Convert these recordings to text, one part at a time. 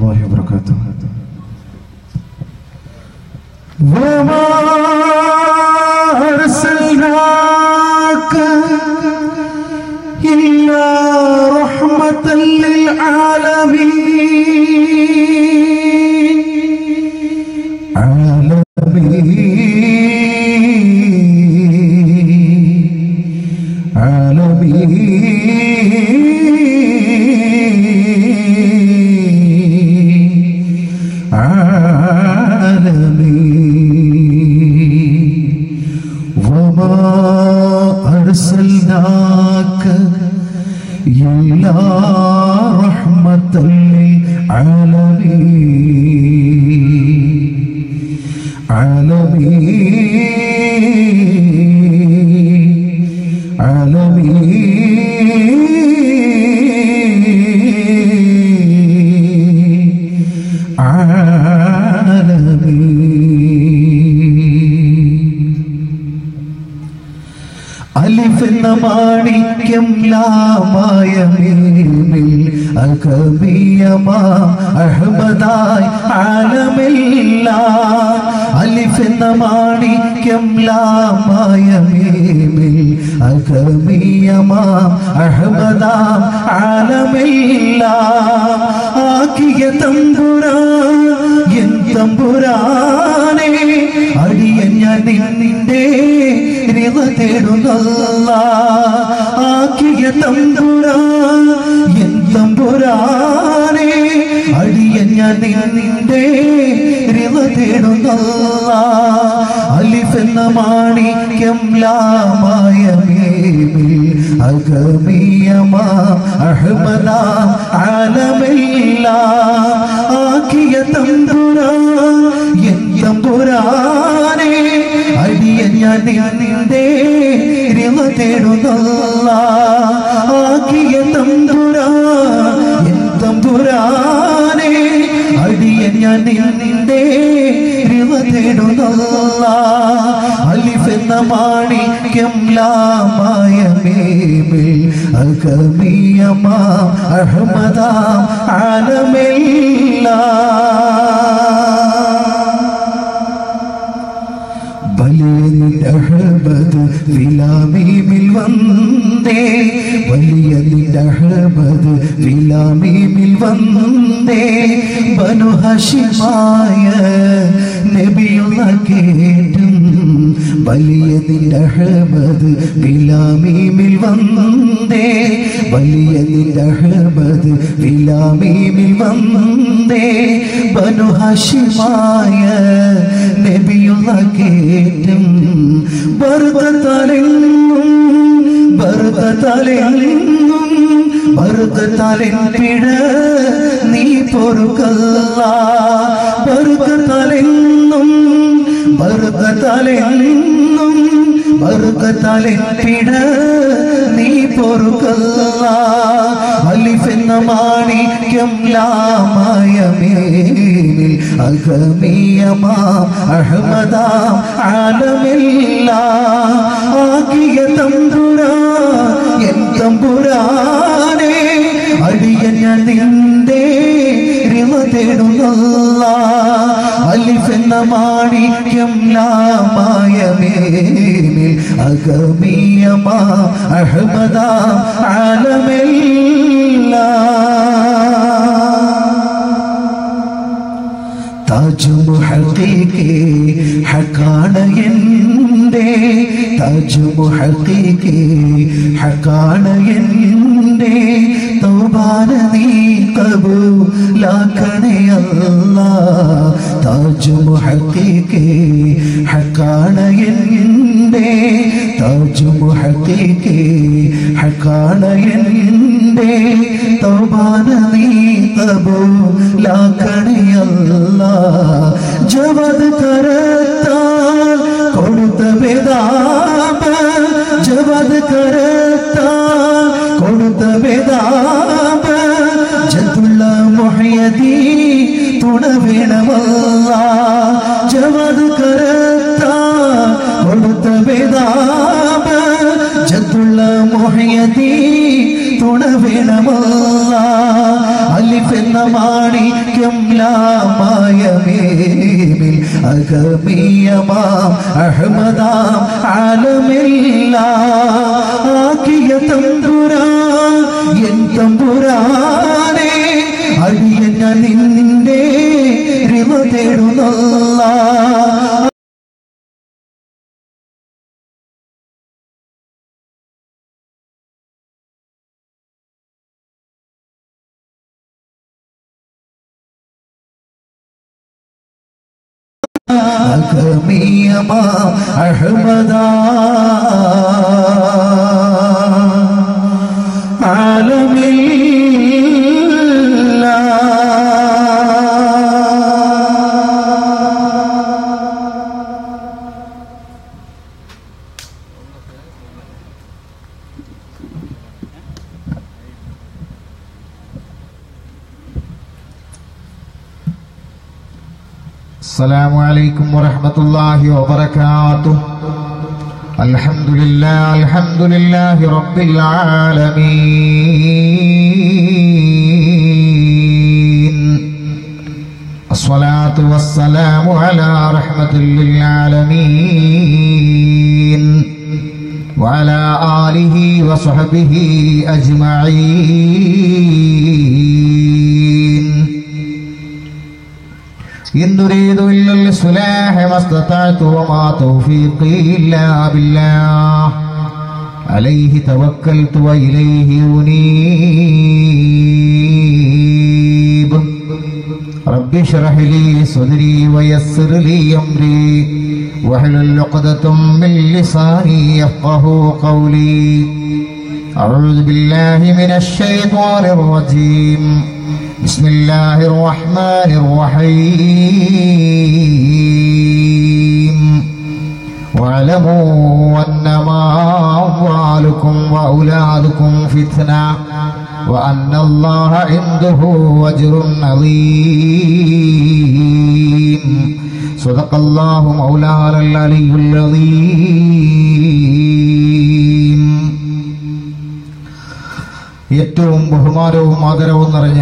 الله وبركاته وما أرسلناك إلا رحمة للعالمين عالمين عالمين وما أرسلناك إلا رحمة للعالمين عالمين عالمين عالمين അലിഫ് എന്ന മാണിക്യം ലാമായ മീമിൽ അകബിയമാ അഹമ്മദായി ആലമില്ല അലിഫ് എന്ന മാണിക്യം ലാമായ മീമിൽ അകബിയമാ അഹമ്മദാം ആലമില്ല ആക്കിയ തമ്പുരാ എൻ തമ്പുരാനെ അടിയൻ ഞാൻ നിന്റെ രവ തേടുന്നല്ല ആക്കിയ തമ്പുരാ എൻ തമ്പുരാനെ അടിയൻ ഞാൻ നിന്റെ രവ തേടുന്നല്ല അലിഫ് എന്ന മാണിക്യം ലാമായ മേമിൽ അഗമിയമാ അഹമ്മദാ ആലമില്ല ആക്കിയ തമ്പുരാ എൻ തമ്പുരാനെ അടിയൻ ഞാൻ നിന്റെ രവ തേടുന്നല്ല ആക്കിയ തമ്പുരാ എൻ തമ്പുരാനെ അടിയൻ ഞാൻ നിന്റെ രവ തേടുന്നല്ല അലിഫ് എന്ന മാണിക്യം ലാമായ മേമിൽ അകമിയമാ അഹമ്മദാ ആലമില്ല വലിയ അഹബദ് ഫിലാമീമിൽ വന്നേ വലിയ അഹബദ് ഫിലാമീമിൽ വന്നേ ബനു ഹഷിമായ നബിയുള്ള കേട്ടും വലിയ അഹബദ് ഫിലാമീമിൽ വന്നേ വലിയ അഹബദ് ഫിലാമീമിൽ വന്നേ ബനു ഹഷിമായ നബിയുള്ള കേട്ടും ബർക്കത്താലെങ്ങും ബർക്കത്താലെങ്ങും ബർക്കത്താലെൻ പിഴ നീ പൊറുക്കല്ല ബർക്കത്താലെങ്ങും ബർക്കത്താലെങ്ങും ബർക്കത്താലെൻ പിഴ നീ പൊറുക്കല്ല അലിഫ് എന്ന മാണിക്യം ലാമായ മേലിൽ അഗമിയമാ അഹമ്മദാ ആലമില്ല ആകിയ തമ്പുരാ എൻ തമ്പുരാനെ അടിയൻ ഞാൻ നിന്റെ രവ തേടുന്നല്ല അലിഫ് എന്ന മാണിക്യം ലാമായ മേലിൽ അഗമിയമാ അഹമ്മദാ ആലമില്ല താജു ഹക്കീക്കെ ഹക്കാണ് എൻ്റെ താജു ഹക്കീക്കെ ഹക്കാണ് എൻ്റെ തൗബാന നീ കബൂലാക്കണേ അല്ലാ താജു ഹക്കീക്കെ ഹക്കാണ് എൻ്റെ താജു ഹക്കീക്കെ ഹക്കാണ് എൻ്റെ തൗബാന നീ കബൂലാക്കണേ അല്ലാ ജവദ് കരത്താൽ കൊടുത്ത വേദാപ ജവദ് കരത്താൽ കൊടുത്ത വേദാപ ജതുള്ള മൊഹയദീ തുണ വേണമല്ല ജവദ് കരത്താൽ കൊടുത്ത വേദാപ ജതുള്ള മൊഹയദീ തുണ വേണമല്ല അലിഫ് എന്ന വെണ്ണമാണിക്യം ലാമായമേമിൽ അകമീയമാം അഹമ്മദാം ആലമില്ല ആക്കിയ തമ്പുരാൻ എൻ തമ്പുരാനെ അടിയൻ ഞാൻ നിന്റെ റിവ തേടുന്നല്ല അകമീയമാ അഹമ്മദാ ആലമില്ല السلام عليكم ورحمة الله وبركاته الحمد لله الحمد لله رب العالمين الصلاة والسلام على رحمة للعالمين وعلى آله وصحبه أجمعين إن نريد إلا الإصلاح ما استطعت وما توفيقي إلا بالله عليه توكلت وإليه أنيب رب اشرح لي صدري ويسر لي أمري واحلل عقدة من لساني يفقه قولي أعوذ بالله من الشيطان الرجيم بسم الله الرحمن الرحيم واعلموا أنما أموالكم وأولادكم فتنة وأن الله عنده أجر عظيم صدق الله مولانا العلي العظيم ഏറ്റവും ബഹുമാനവും ആദരവും നിറഞ്ഞ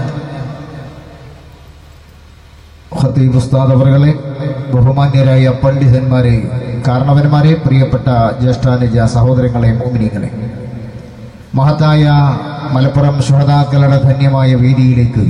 ഖത്തീബ് ഉസ്താദ് അവറുകളെ ബഹുമാന്യരായ പണ്ഡിതന്മാരെ കാരണവന്മാരെ പ്രിയപ്പെട്ട ജ്യേഷ്ഠാനുജ സഹോദരങ്ങളെ മോമിനികളെ മഹത്തായ മലപ്പുറം ശുഹതാക്കളുടെ ധന്യമായ വേദിയിലേക്ക്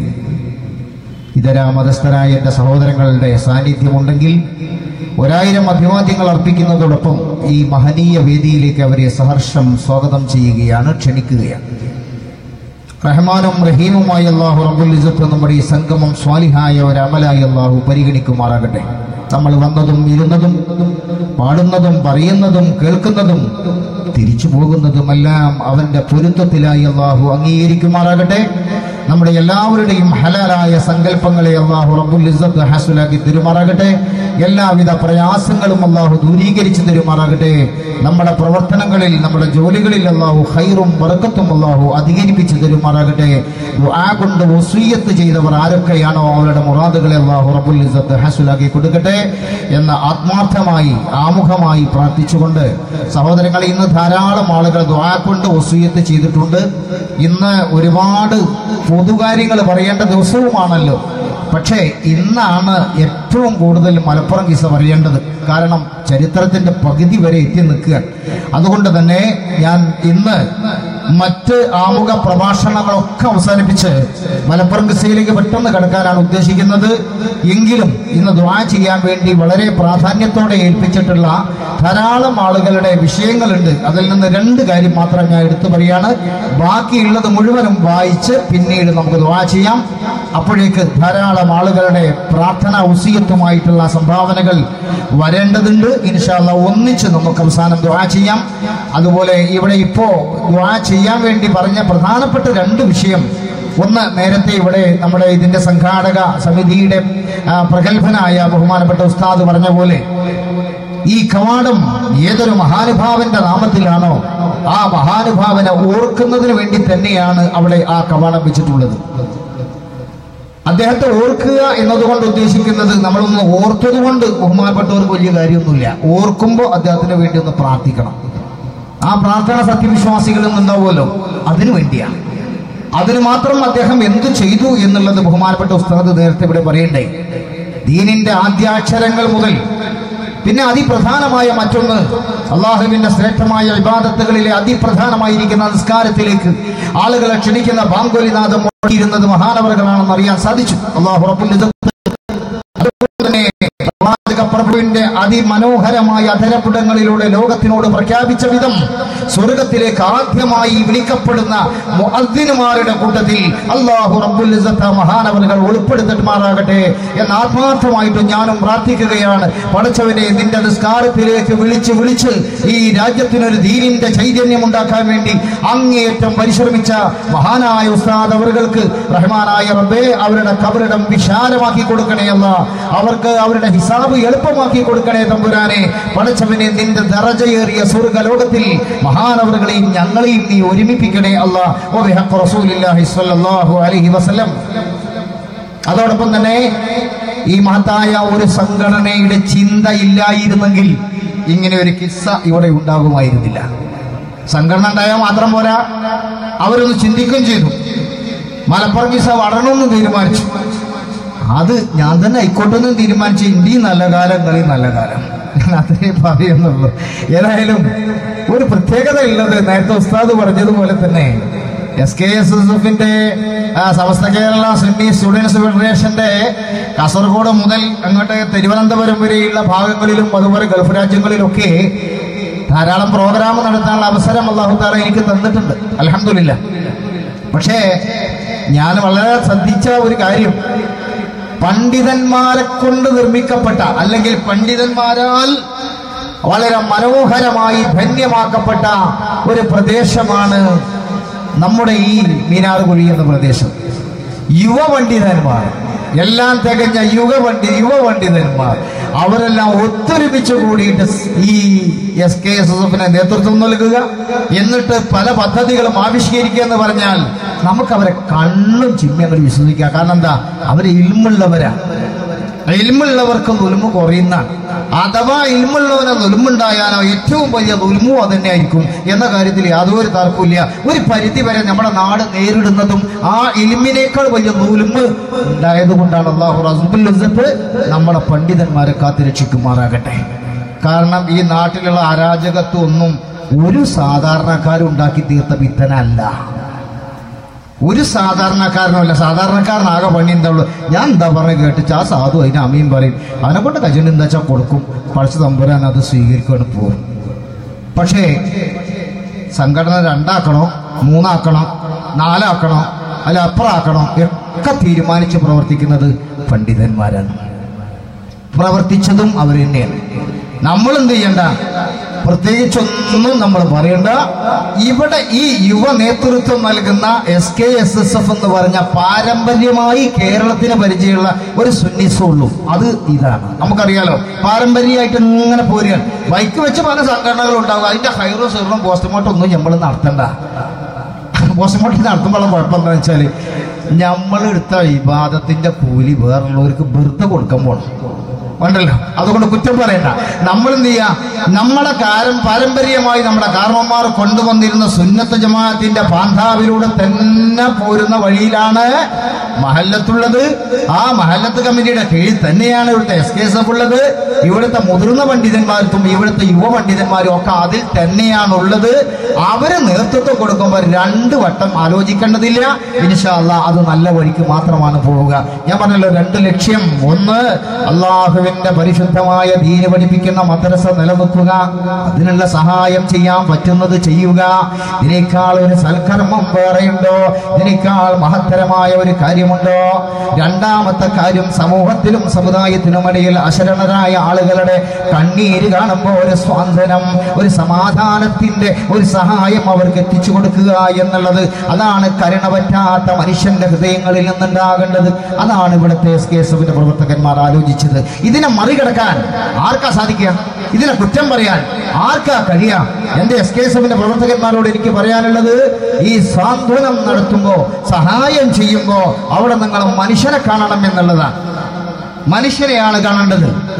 ഇതര മതസ്ഥരായ എൻ്റെ സഹോദരങ്ങളുടെ സാന്നിധ്യമുണ്ടെങ്കിൽ ഒരായിരം അഭിവാദ്യങ്ങൾ അർപ്പിക്കുന്നതോടൊപ്പം ഈ മഹനീയ വേദിയിലേക്ക് അവരെ സഹർഷം സ്വാഗതം ചെയ്യുകയാണ് ക്ഷണിക്കുകയാണ് റഹ്മാനും റഹീമുമായി അള്ളാഹു റബ്ബുൽ ഇസത്ത് നമ്മുടെ ഈ സംഗമം സ്വാലിഹായ ഒരു അമലായി അള്ളാഹു പരിഗണിക്കുമാറാകട്ടെ നമ്മൾ വന്നതും ഇരുന്നതും പാടുന്നതും പറയുന്നതും കേൾക്കുന്നതും തിരിച്ചു പോകുന്നതുമെല്ലാം അവന്റെ പൊരുത്തത്തിലായി അള്ളാഹു അംഗീകരിക്കുമാറാകട്ടെ നമ്മുടെ എല്ലാവരുടെയും ഹലാലായ സങ്കല്പങ്ങളെ അള്ളാഹു റബ്ബുൽ ഇസത്ത് ഹാസുലാക്കി തരുമാറാകട്ടെ എല്ലാവിധ പ്രയാസങ്ങളും അള്ളാഹു ദൂരീകരിച്ചു തരുമാറാകട്ടെ നമ്മുടെ പ്രവർത്തനങ്ങളിൽ നമ്മുടെ ജോലികളിൽ അള്ളാഹു ഹൈറും വറക്കത്തും അള്ളാഹു അധികരിപ്പിച്ചു തരുമാറാകട്ടെ ദുആ കൊണ്ട് വസീയത്ത് ചെയ്തവർ ആരൊക്കെയാണോ അവരുടെ മുറാദുകളെ അള്ളാഹു റബ്ബുൽ ഇസത്ത് ഹാസുലാക്കി കൊടുക്കട്ടെ എന്ന് ആത്മാർത്ഥമായി ആമുഖമായി പ്രാർത്ഥിച്ചുകൊണ്ട് സഹോദരങ്ങളെ ഇന്ന് ധാരാളം ആളുകൾ ദുആ കൊണ്ട് വസീയത്ത് ചെയ്തിട്ടുണ്ട് ഇന്ന് ഒരുപാട് പൊതുകാര്യങ്ങൾ പറയേണ്ട ദിവസവുമാണല്ലോ പക്ഷേ ഇന്നാണ് ഏറ്റവും കൂടുതൽ മലപ്പുറം കിസ പറയേണ്ടത് കാരണം ചരിത്രത്തിന്റെ പകുതി വരെ എത്തി നിൽക്കുകയാണ് അതുകൊണ്ട് തന്നെ ഞാൻ ഇന്ന് മറ്റ് ആമുഖ പ്രഭാഷണങ്ങളൊക്കെ അവസാനിപ്പിച്ച് മലപ്പുറം കിസയിലേക്ക് പെട്ടെന്ന് കിടക്കാനാണ് ഉദ്ദേശിക്കുന്നത് എങ്കിലും ഇന്ന് ദ്വാ ചെയ്യാൻ വേണ്ടി വളരെ പ്രാധാന്യത്തോടെ ഏൽപ്പിച്ചിട്ടുള്ള ധാരാളം ആളുകളുടെ വിഷയങ്ങളുണ്ട് അതിൽ നിന്ന് രണ്ട് കാര്യം മാത്രം ഞാൻ എടുത്തു പറയാണ് ബാക്കിയുള്ളത് മുഴുവനും വായിച്ച് പിന്നീട് നമുക്ക് ദ്വാ ചെയ്യാം അപ്പോഴേക്ക് ധാരാളം ആളുകളുടെ പ്രാർത്ഥന ഉസീയത്തുമായിട്ടുള്ള സംഭാവനകൾ വരേണ്ടതുണ്ട് ഇൻഷാല്ല ഒന്നിച്ച് നമുക്ക് അവസാനം ദ്വാ ചെയ്യാം അതുപോലെ ഇവിടെ ഇപ്പോ ദ്വാ ചെയ്യാൻ വേണ്ടി പറഞ്ഞ പ്രധാനപ്പെട്ട രണ്ട് വിഷയം ഒന്ന് നേരത്തെ ഇവിടെ നമ്മുടെ ഇതിന്റെ സംഘാടക സമിതിയുടെ ആ, പ്രഗത്ഭനായ ബഹുമാനപ്പെട്ട ഉസ്താദ് പറഞ്ഞ പോലെ ഈ കവാടം ഏതൊരു മഹാനുഭാവന്റെ നാമത്തിലാണോ ആ മഹാനുഭാവനെ ഓർക്കുന്നതിന് വേണ്ടി തന്നെയാണ് അവിടെ ആ കവാടം വെച്ചിട്ടുള്ളത് അദ്ദേഹത്തെ ഓർക്കുക എന്നതുകൊണ്ട് ഉദ്ദേശിക്കുന്നത് നമ്മളൊന്ന് ഓർത്തത് കൊണ്ട് ബഹുമാനപ്പെട്ടവർക്ക് വലിയ കാര്യമൊന്നുമില്ല ഓർക്കുമ്പോൾ അദ്ദേഹത്തിന് വേണ്ടി ഒന്ന് പ്രാർത്ഥിക്കണം ആ പ്രാർത്ഥന സത്യവിശ്വാസികളിൽ നിന്നുണ്ടാവുമല്ലോ അതിനു വേണ്ടിയാണ് അതിന് മാത്രം അദ്ദേഹം എന്തു ചെയ്തു എന്നുള്ളത് ബഹുമാനപ്പെട്ട ഉസ്താദ് നേരത്തെ ഇവിടെ പറയണ്ടേ ദീനിന്റെ ആദ്യാക്ഷരങ്ങൾ മുതൽ പിന്നെ അതിപ്രധാനമായ മറ്റൊന്ന് അള്ളാഹുവിന്റെ ശ്രേഷ്ഠമായ വിവാദത്തുകളിലെ അതിപ്രധാനമായിരിക്കുന്ന നിസ്കാരത്തിലേക്ക് ആളുകളെ ക്ഷണിക്കുന്ന ബാങ്കുലിനാഥം മുടക്കിയിരുന്നത് മഹാനവറുകളാണെന്ന് അറിയാൻ സാധിച്ചു അള്ളാഹു റബ്ബുൽ ഇസ്സത്ത് അതുപോലെ തന്നെ പ്രവാചക പ്രഭുവിന്റെ അതിമനോഹരമായ അധരപുടങ്ങളിലൂടെ ലോകത്തിനോട് പ്രഖ്യാപിച്ച വിധം സ്വർഗത്തിലേക്ക് ആദ്യമായി വിളിക്കപ്പെടുന്ന മുഅദ്ദിനുമാരുടെ കൂട്ടത്തിൽ അള്ളാഹു റബ്ബുൽ ഇസ്സത്ത് മഹാനവറുകൾ ഉൾപ്പെടുത്തിട്ടുമാറാകട്ടെ എന്ന് ആത്മാർത്ഥമായിട്ട് ഞാനും പ്രാർത്ഥിക്കുകയാണ് പഠിച്ചവനെ നിന്റെ നിസ്കാരത്തിലേക്ക് വിളിച്ച് വിളിച്ച് ഈ രാജ്യത്തിനൊരു ദീനിന്റെ ചൈതന്യം ഉണ്ടാക്കാൻ വേണ്ടി അങ്ങേയറ്റം പരിശ്രമിച്ച മഹാനായ ഉസ്താദ് അവറുകൾക്ക് റഹ്മാനായ റബ്ബേ അവരുടെ കബറിടം വിശാലമാക്കി കൊടുക്കണേ അല്ല അവർക്ക് അവരുടെ ഹിസാബ് എളുപ്പമാക്കി കൊടുക്കണേ തമ്പുരാനെ പഠിച്ചവനെ നിന്റെ ദറജയേറിയ സ്വർഗ ലോകത്തിൽ മഹാനവറുകളെയും ഞങ്ങളെയും നീ ഒരുമിപ്പിക്കണേ അല്ല ഓ ബിഹഖ് റസൂലില്ലാഹി സ്വല്ലല്ലാഹു അലൈഹി വസല്ലം അതോടൊപ്പം തന്നെ ഈ മഹത്തായ ഒരു സംഘടനയുടെ ചിന്ത ഇല്ലായിരുന്നെങ്കിൽ ഇങ്ങനെ ഒരു കിസ്സ ഇവിടെ ഉണ്ടാകുമായിരുന്നില്ല സംഘടന ഉണ്ടായാൽ മാത്രം പോരാ അവരൊന്ന് ചിന്തിക്കുകയും ചെയ്തു മലപ്പുറം കിസ്സ വളരണമെന്ന് തീരുമാനിച്ചു അത് ഞാൻ തന്നെ ആയിക്കോട്ടെന്ന് തീരുമാനിച്ചു ഇന്ത്യ നല്ല കാലം കളി നല്ല കാലം ഞാൻ അതേ പറയുന്നുള്ളൂ ഏതായാലും ഒരു പ്രത്യേകത ഉള്ളത് നേരത്തെ ഉസ്താദ് പറഞ്ഞതുപോലെ തന്നെ എസ് കെ എസ് എസ് എഫിന്റെ സമസ്ത കേരള സുന്നി സ്റ്റുഡൻസ് ഫെഡറേഷന്റെ കാസർഗോഡ് മുതൽ അങ്ങോട്ട് തിരുവനന്തപുരം വരെയുള്ള ഭാഗങ്ങളിലും അതുപോലെ ഗൾഫ് രാജ്യങ്ങളിലൊക്കെ ധാരാളം പ്രോഗ്രാം നടത്താനുള്ള അവസരം അള്ളാഹു താല എനിക്ക് തന്നിട്ടുണ്ട് അലഹമില്ല പക്ഷേ ഞാൻ വളരെ ശ്രദ്ധിച്ച ഒരു കാര്യം പണ്ഡിതന്മാരെ കൊണ്ട് നിർമ്മിക്കപ്പെട്ട അല്ലെങ്കിൽ പണ്ഡിതന്മാരാൽ വളരെ മനോഹരമായി ധന്യമാക്കപ്പെട്ട ഒരു പ്രദേശമാണ് നമ്മുടെ ഈ മീനാറുകുഴി എന്ന പ്രദേശം യുവ പണ്ഡിതന്മാർ എല്ലാം തികഞ്ഞ യുവ പണ്ഡി യുവ പണ്ഡിതന്മാർ അവരെല്ലാം ഒത്തൊരുമിച്ച് കൂടിയിട്ട് ഈ എസ് കെ എസ് എസ് എഫിന് നേതൃത്വം നൽകുക എന്നിട്ട് പല പദ്ധതികളും ആവിഷ്കരിക്കുക എന്ന് പറഞ്ഞാൽ നമുക്ക് അവരെ കണ്ണും ചിമ്മങ്ങൾ വിശ്വസിക്കുക കാരണം എന്താ അവർ ഇൽമുള്ളവരാ ഇൽമുള്ളവർക്ക് നുലുമ കുറയുന്ന അഥവാ ഇൽമുള്ളവനെ നുലുമുണ്ടായാലോ ഏറ്റവും വലിയ നുലുമോ അത് തന്നെയായിരിക്കും എന്ന കാര്യത്തിൽ യാതൊരു തർക്കമില്ല ഒരു പരിധി വരെ നമ്മുടെ നാട് നേരിടുന്നതും ആ ഇൽമിനേക്കാൾ വലിയ നുലുമ് ഉണ്ടായത് കൊണ്ടാണ് അള്ളാഹു റസൂൽ ഇസ്സത്ത് നമ്മുടെ പണ്ഡിതന്മാരെ കാത്തുരക്ഷിക്കുമാറാകട്ടെ കാരണം ഈ നാട്ടിലുള്ള അരാജകത്വം ഒന്നും ഒരു സാധാരണക്കാരും ഉണ്ടാക്കി തീർത്ത വിത്തനല്ല ഒരു സാധാരണക്കാരനുമല്ല സാധാരണക്കാരനാകെ പണി എന്താ ഉള്ളു ഞാൻ എന്താ പറഞ്ഞ കേട്ടിച്ച് ആ സാധു അതിന് അമ്മയും പറയും അവനെ കൊണ്ട് കജൻ എന്താ വെച്ചാൽ കൊടുക്കും പഠിച്ച തമ്പുരാൻ അത് സ്വീകരിക്കുകയാണ് പോകും പക്ഷേ സംഘടന രണ്ടാക്കണോ മൂന്നാക്കണോ നാലാക്കണോ അല്ല അപ്പുറാക്കണോ ഒക്കെ തീരുമാനിച്ച് പ്രവർത്തിക്കുന്നത് പണ്ഡിതന്മാരാണ് പ്രവർത്തിച്ചതും അവർ തന്നെയാണ് നമ്മൾ എന്ത് ചെയ്യണ്ട പ്രത്യേകിച്ചൊന്നും നമ്മൾ പറയണ്ട ഇവിടെ ഈ യുവ നേതൃത്വം നൽകുന്ന S K S S F എന്ന് പറഞ്ഞ പാരമ്പര്യമായി കേരളത്തിന് പരിചയമുള്ള ഒരു സുന്നിസം ഉള്ളൂ അത് ഇതാണ് നമുക്കറിയാലോ പാരമ്പര്യമായിട്ട് ഇങ്ങനെ പോരുക ബൈക്ക് വെച്ച് പല സംഘടനകളും ഉണ്ടാകും അതിന്റെ ഹൈറോ സീറോ പോസ്റ്റ്മോർട്ടം ഒന്നും നമ്മൾ നടത്തണ്ട പോസ്റ്റ്മോർട്ടം നടത്തുമ്പോഴുള്ള കുഴപ്പം എന്താണെന്ന് വെച്ചാൽ നമ്മളെടുത്ത വിവാദത്തിന്റെ കൂലി വേറുള്ളവർക്ക് വെറുതെ കൊടുക്കാൻ പോണം ഉണ്ടല്ലോ അതുകൊണ്ട് കുറ്റം പറയണ്ട നമ്മൾ എന്ത് ചെയ്യാ നമ്മുടെ കാരം പാരമ്പര്യമായി നമ്മുടെ കാരണവന്മാർ കൊണ്ടുവന്നിരുന്ന സുന്നത്ത് ജമാഅത്തിന്റെ പാന്താവിലൂടെ തന്നെ പോരുന്ന വഴിയിലാണ് മഹല്ലത്തുള്ളത് ആ മഹല്ലത്ത് കമ്മിറ്റിയുടെ കീഴിൽ തന്നെയാണ് ഇവിടുത്തെ എസ് കെ എസ് എഫ് ഉള്ളത് ഇവിടുത്തെ മുതിർന്ന പണ്ഡിതന്മാർക്കും ഇവിടുത്തെ യുവ പണ്ഡിതന്മാരും ഒക്കെ അതിൽ തന്നെയാണ് ഉള്ളത് അവര് നേതൃത്വം കൊടുക്കുമ്പോൾ രണ്ട് വട്ടം ആലോചിക്കേണ്ടതില്ല ഇൻഷാല്ല അത് നല്ല വഴിക്ക് മാത്രമാണ് പോവുക ഞാൻ പറഞ്ഞല്ലോ രണ്ട് ലക്ഷ്യം ഒന്ന് അള്ളാഹുവിന്റെ പരിശുദ്ധമായ ദീന് പഠിപ്പിക്കുന്ന മദ്രസ നിലനിർത്തുക അതിനുള്ള സഹായം ചെയ്യാൻ പറ്റുന്നത് ചെയ്യുക ഇതിനേക്കാൾ ഒരു സൽക്കർമ്മം വേറെയുണ്ടോ ഇതിനേക്കാൾ മഹത്തരമായ ഒരു കാര്യമുണ്ടോ രണ്ടാമത്തെ കാര്യം സമൂഹത്തിലും സമുദായത്തിനും ഇടയിൽ അശരണരായ ആളുകളുടെ കണ്ണീര് കാണുമ്പോൾ ഒരു സ്വാന്തനം ഒരു സമാധാനത്തിന്റെ ഒരു സഹായം അവർക്ക് എത്തിച്ചു കൊടുക്കുക എന്നുള്ളത് അതാണ് കരുണ പറ്റാത്ത മനുഷ്യന്റെ ഹൃദയങ്ങളിൽ നിന്നുണ്ടാകേണ്ടത് അതാണ് ഇവിടുത്തെ എസ് കെ എസ് എഫിന്റെ പ്രവർത്തകന്മാർ ആലോചിച്ചത് ഇതിനെ മറികടക്കാൻ ആർക്കാ സാധിക്കുക ഇതിനെ കുറ്റം പറയാൻ ആർക്കാ കഴിയാം എന്റെ എസ് കെ എസ് എഫിന്റെ പ്രവർത്തകന്മാരോട് എനിക്ക് പറയാനുള്ളത് ഈ സാന്ത്വനം നടത്തുമ്പോ സഹായം ചെയ്യുമ്പോ അവിടെ നിങ്ങൾ മനുഷ്യനെ കാണണം എന്നുള്ളതാണ് മനുഷ്യരെയാണ് കാണേണ്ടത്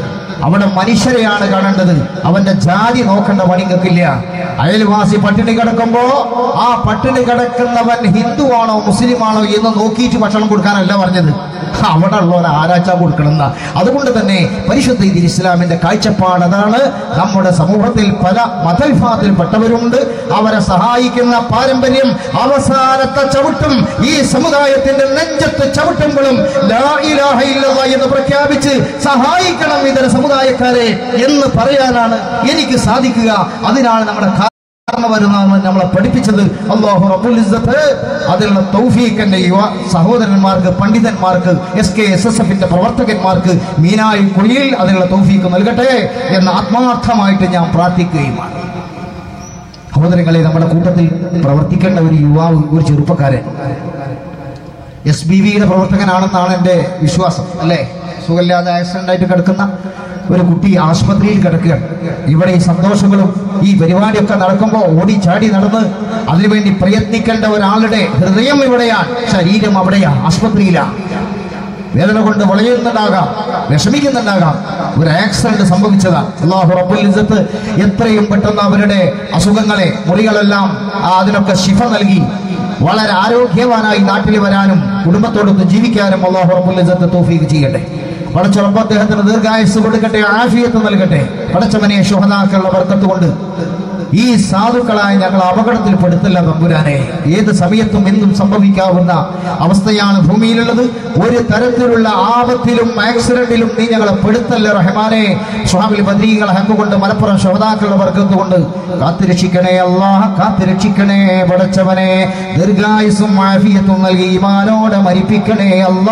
അവിടെ മനുഷ്യരെയാണ് കാണേണ്ടത് അവന്റെ ജാതി നോക്കേണ്ട പണി നിങ്ങൾക്കില്ല അയൽവാസി പട്ടിണി കിടക്കുമ്പോ ആ പട്ടിണി കിടക്കുന്നവൻ ഹിന്ദുവാണോ മുസ്ലിമാണോ എന്ന് നോക്കിയിട്ട് ഭക്ഷണം കൊടുക്കാനല്ല പറഞ്ഞത് അവിടെ ഉള്ളവർ ആരാച്ചാ കൊടുക്കണമെന്ന അതുകൊണ്ട് തന്നെ പരിശുദ്ധ ഇതിൽ ഇസ്ലാമിന്റെ കാഴ്ചപ്പാട് അതാണ് നമ്മുടെ സമൂഹത്തിൽ പല മതവിഭാഗത്തിൽപ്പെട്ടവരുണ്ട് അവരെ സഹായിക്കുന്ന പാരമ്പര്യം അവസാനത്തെ ചവിട്ടും ഈ സമുദായത്തിന്റെ നെഞ്ചത്ത് ചവിട്ടുമ്പോഴും ലാ ഇലാഹ ഇല്ലല്ലാഹ് എന്ന് പ്രഖ്യാപിച്ച് സഹായിക്കണം ഇതര സമുദായക്കാരെ എന്ന് പറയാനാണ് എനിക്ക് സാധിക്കുക അതിനാണ് നമ്മുടെ കാരണവരുന്നാണ് നമ്മളെ പഠിപ്പിച്ചത് അള്ളാഹു റബ്ബുൽ ഇസ്സത്ത് അതിനുള്ള തൗഫീഖ് എന്റെ യുവ സഹോദരന്മാർക്ക് പണ്ഡിതന്മാർക്ക് എസ് കെ എസ് എസ് എഫിന്റെ പ്രവർത്തകന്മാർക്ക് മീനായി കുഴിയിൽ അതിനുള്ള തൗഫീഖ് നൽകട്ടെ എന്ന് ആത്മാർത്ഥമായിട്ട് ഞാൻ പ്രാർത്ഥിക്കുകയുമാണ് സഹോദരങ്ങളെ നമ്മുടെ കൂട്ടത്തിൽ പ്രവർത്തിക്കേണ്ട ഒരു യുവാവ് ഒരു ചെറുപ്പക്കാരൻ എസ് ബി വിയുടെ പ്രവർത്തകനാണെന്നാണ് എൻ്റെ വിശ്വാസം അല്ലേ സുഖമില്ലാതെ ആക്സിഡന്റ് ആയിട്ട് കിടക്കുന്ന ഒരു കുട്ടി ആശുപത്രിയിൽ കിടക്കുകയാണ് ഇവിടെ ഈ സന്തോഷങ്ങളും ഈ പരിപാടിയൊക്കെ നടക്കുമ്പോൾ ഓടി ചാടി നടന്ന് അതിനുവേണ്ടി പ്രയത്നിക്കേണ്ട ഒരാളുടെ ഹൃദയം ഇവിടെയാണ് ശരീരം അവിടെയാണ് ആശുപത്രിയിലാണ് വേദന കൊണ്ട് വളയുന്നുണ്ടാകാം വിഷമിക്കുന്നുണ്ടാകാം ഒരു ആക്സിഡന്റ് സംഭവിച്ചതാണ് അള്ളാഹു റബ്ബുൽ ഇസ്സത്ത് എത്രയും പെട്ടെന്ന് അവരുടെ അസുഖങ്ങളെ മുറികളെല്ലാം ആ, അതിനൊക്കെ ശിഫ നൽകി വളരെ ആരോഗ്യവാനായി നാട്ടിൽ വരാനും കുടുംബത്തോടൊത്ത് ജീവിക്കാനും അള്ളാഹു റബ്ബുൽ ഇസ്സത്ത് തൗഫീഖ് ചെയ്യട്ടെ പടച്ചുറപ്പ് അദ്ദേഹത്തിന് ദീർഘായുസ് കൊടുക്കട്ടെ ആഫിയത്ത് നൽകട്ടെ പടച്ചവനെ ശുഹനാക്കളുടെ വർക്കത്ത് കൊണ്ട് ഈ സാധുക്കളായി ഞങ്ങൾ അപകടത്തിൽപ്പെടുത്തില്ല തമ്പുരാനെ ഏത് സമയത്തും എന്തും സംഭവിക്കാവുന്ന അവസ്ഥയാണ് ഭൂമിയിലുള്ളത് ഒരു തരത്തിലുള്ള ആപത്തിലും ആക്സിഡന്റിലും നീ ഞങ്ങളെ പെടുത്തല്ല റഹ്മാനെ സ്വാമിൽ ബദ്രീകളെ ഹക്കുകൊണ്ട് മലപ്പുറം ശോതാക്കളുടെ വർഗത്ത് കൊണ്ട് കാത്തുരക്ഷിക്കണേ അള്ളാഹ് കാത്തുരക്ഷിക്കണേ പടച്ചവനെ ദീർഘായുസും ആഫിയത്തും നൽകി ഈമാനോടെ മരിപ്പിക്കണേ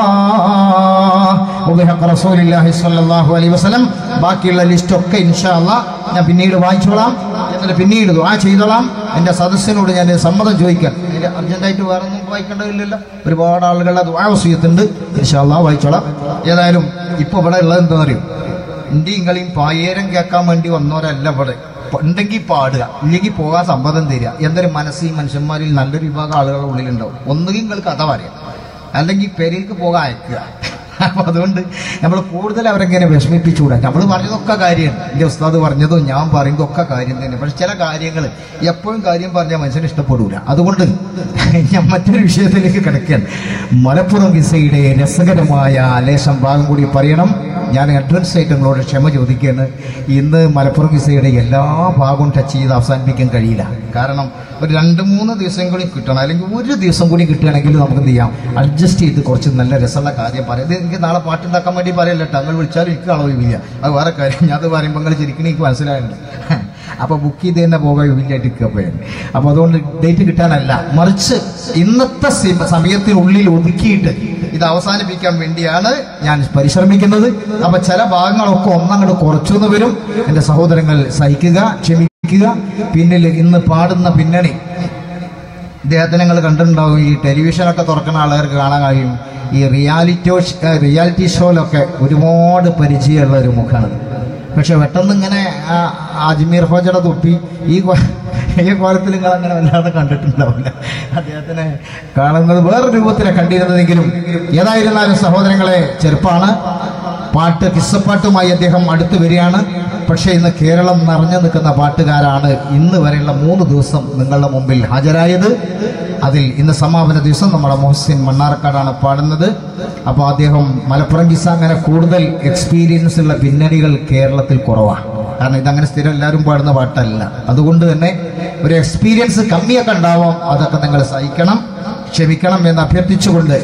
അള്ളാഹ് റസൂലില്ലാഹി സ്വല്ലല്ലാഹു അലൈഹി വസല്ലം ബാക്കിയുള്ള ലിസ്റ്റ് ഒക്കെ ഇൻഷാ അള്ളാഹ് ഞാൻ പിന്നീട് വായിച്ചോളാം എന്നിട്ട് പിന്നീട് ദുആ ചെയ്തോളാം എൻ്റെ സദസ്സിനോട് ഞാൻ സമ്മതം ചോദിക്കാം ഇതിൽ അർജന്റായിട്ട് വേറെ ഒന്നും വായിക്കേണ്ടതില്ലല്ലോ ഒരുപാട് ആളുകളുടെ ദുആ വസീയത്തുണ്ട് ഇൻഷാ അള്ളാഹ് വായിച്ചോളാം ഏതായാലും ഇപ്പോൾ ഇവിടെ ഉള്ളത് എന്താണെന്ന് അറിയും ഇന്ത്യയും കളിയും പായേരം കേൾക്കാൻ വേണ്ടി വന്നവരല്ല ഇവിടെ പ- ഉണ്ടെങ്കിൽ പാടുക ഇല്ലെങ്കിൽ പോകാൻ സമ്മതം തരിക എന്തൊരു മനസ്സ് ഈ മനുഷ്യന്മാരിൽ നല്ലൊരു വിഭാഗം ആളുകളുടെ ഉള്ളിലുണ്ടാവും ഒന്നുകിൽ നിങ്ങൾ കഥ പറയാം അല്ലെങ്കിൽ പെരേക്ക് പോകാൻ അയക്കുക അപ്പൊ അതുകൊണ്ട് നമ്മൾ കൂടുതൽ അവരെങ്ങനെ വിഷമിപ്പിച്ചുകൂടാ നമ്മൾ പറഞ്ഞതൊക്കെ കാര്യമാണ് എൻ്റെ ഉസ്താദ് പറഞ്ഞതും ഞാൻ പറയുന്നതൊക്കെ കാര്യം തന്നെ പക്ഷെ ചില കാര്യങ്ങൾ എപ്പോഴും കാര്യം പറഞ്ഞാൽ മനുഷ്യന് ഇഷ്ടപ്പെടൂല അതുകൊണ്ട് ഞാൻ മറ്റൊരു വിഷയത്തിലേക്ക് കിടക്കുകയാണ് മലപ്പുറം വിസയുടെ രസകരമായ ലേശം ഭാഗം കൂടി പറയണം ഞാൻ അഡ്വാൻസ് ആയിട്ട് നിങ്ങളോട് ക്ഷമ ചോദിക്കുകയാണ് ഇന്ന് മലപ്പുറം വിസയുടെ എല്ലാ ഭാഗവും ടച്ച് ചെയ്ത് അവസാനിപ്പിക്കാൻ കഴിയില്ല കാരണം ഒരു രണ്ട് മൂന്ന് ദിവസം കൂടി കിട്ടണം അല്ലെങ്കിൽ ഒരു ദിവസം കൂടി കിട്ടുകയാണെങ്കിൽ നമുക്ക് എന്ത് ചെയ്യാം അഡ്ജസ്റ്റ് ചെയ്ത് കുറച്ച് നല്ല രസമുള്ള കാര്യം പറയാം ഇത് എനിക്ക് നാളെ പാട്ടുണ്ടാക്കാൻ വേണ്ടി പറയല്ല കേട്ടോ നിങ്ങൾ വിളിച്ചാലും എനിക്ക് അളവില്ല അത് വേറെ കാര്യം ഞാൻ അത് പറയുമ്പോൾ നിങ്ങൾ ശരിക്കും എനിക്ക് മനസ്സിലായുണ്ട് അപ്പോൾ ബുക്ക് ചെയ്ത് തന്നെ പോകാൻ യോഗ്യമായിട്ട് നിൽക്കപ്പോയാണ് അപ്പോൾ അതുകൊണ്ട് ഡേറ്റ് കിട്ടാനല്ല മറിച്ച് ഇന്നത്തെ സി- സമയത്തിനുള്ളിൽ ഒതുക്കിയിട്ട് ഇത് അവസാനിപ്പിക്കാൻ വേണ്ടിയാണ് ഞാൻ പരിശ്രമിക്കുന്നത് അപ്പൊ ചില ഭാഗങ്ങളൊക്കെ ഒന്നങ്ങോട്ട് കുറച്ചു എന്ന് വരും എൻ്റെ സഹോദരങ്ങൾ സഹിക്കുക ക്ഷമിക്കുക പിന്നിൽ ഇന്ന് പാടുന്ന പിന്നണി ഇദ്ദേഹത്തെ നിങ്ങൾ കണ്ടിട്ടുണ്ടാവും ഈ ടെലിവിഷനൊക്കെ തുറക്കുന്ന ആളുകൾക്ക് കാണാൻ കഴിയും ഈ റിയാലിറ്റോ റിയാലിറ്റി ഷോയിലൊക്കെ ഒരുപാട് പരിചയമുള്ള ഒരു മുഖമാണ് പക്ഷെ പെട്ടെന്ന് ഇങ്ങനെ ആ അജ്മീർ ഹോജയുടെ തൊപ്പി ഈ കൊ- ഈ കോലത്തിൽ നിങ്ങൾ അങ്ങനെ വല്ലാതെ കണ്ടിട്ടുണ്ടാവില്ല അദ്ദേഹത്തിനെ കാണുന്നത് വേറെ രൂപത്തിലാണ് കണ്ടിരുന്നതെങ്കിലും ഏതായിരുന്നാലും സഹോദരങ്ങളെ ചെറുപ്പാണ് പാട്ട് കിസ്സപ്പാട്ടുമായി അദ്ദേഹം അടുത്ത് വരികയാണ് പക്ഷേ ഇന്ന് കേരളം നിറഞ്ഞു നിൽക്കുന്ന പാട്ടുകാരാണ് ഇന്ന് വരെയുള്ള മൂന്ന് ദിവസം നിങ്ങളുടെ മുമ്പിൽ ഹാജരായത് അതിൽ ഇന്ന് സമാപന ദിവസം നമ്മുടെ മൊഹസിൻ മണ്ണാർക്കാടാണ് പാടുന്നത് അപ്പോൾ അദ്ദേഹം മലപ്പുറം കിസ്സ അങ്ങനെ കൂടുതൽ എക്സ്പീരിയൻസ് ഉള്ള പിന്നണികൾ കേരളത്തിൽ കുറവാണ് കാരണം ഇതങ്ങനെ സ്ഥിരം എല്ലാവരും പാടുന്ന പാട്ടല്ല അതുകൊണ്ട് തന്നെ ഒരു എക്സ്പീരിയൻസ് കമ്മിയൊക്കെ ഉണ്ടാവാം അതൊക്കെ നിങ്ങൾ സഹിക്കണം ക്ഷമിക്കണം എന്ന് അഭ്യർത്ഥിച്ചുകൊണ്ട്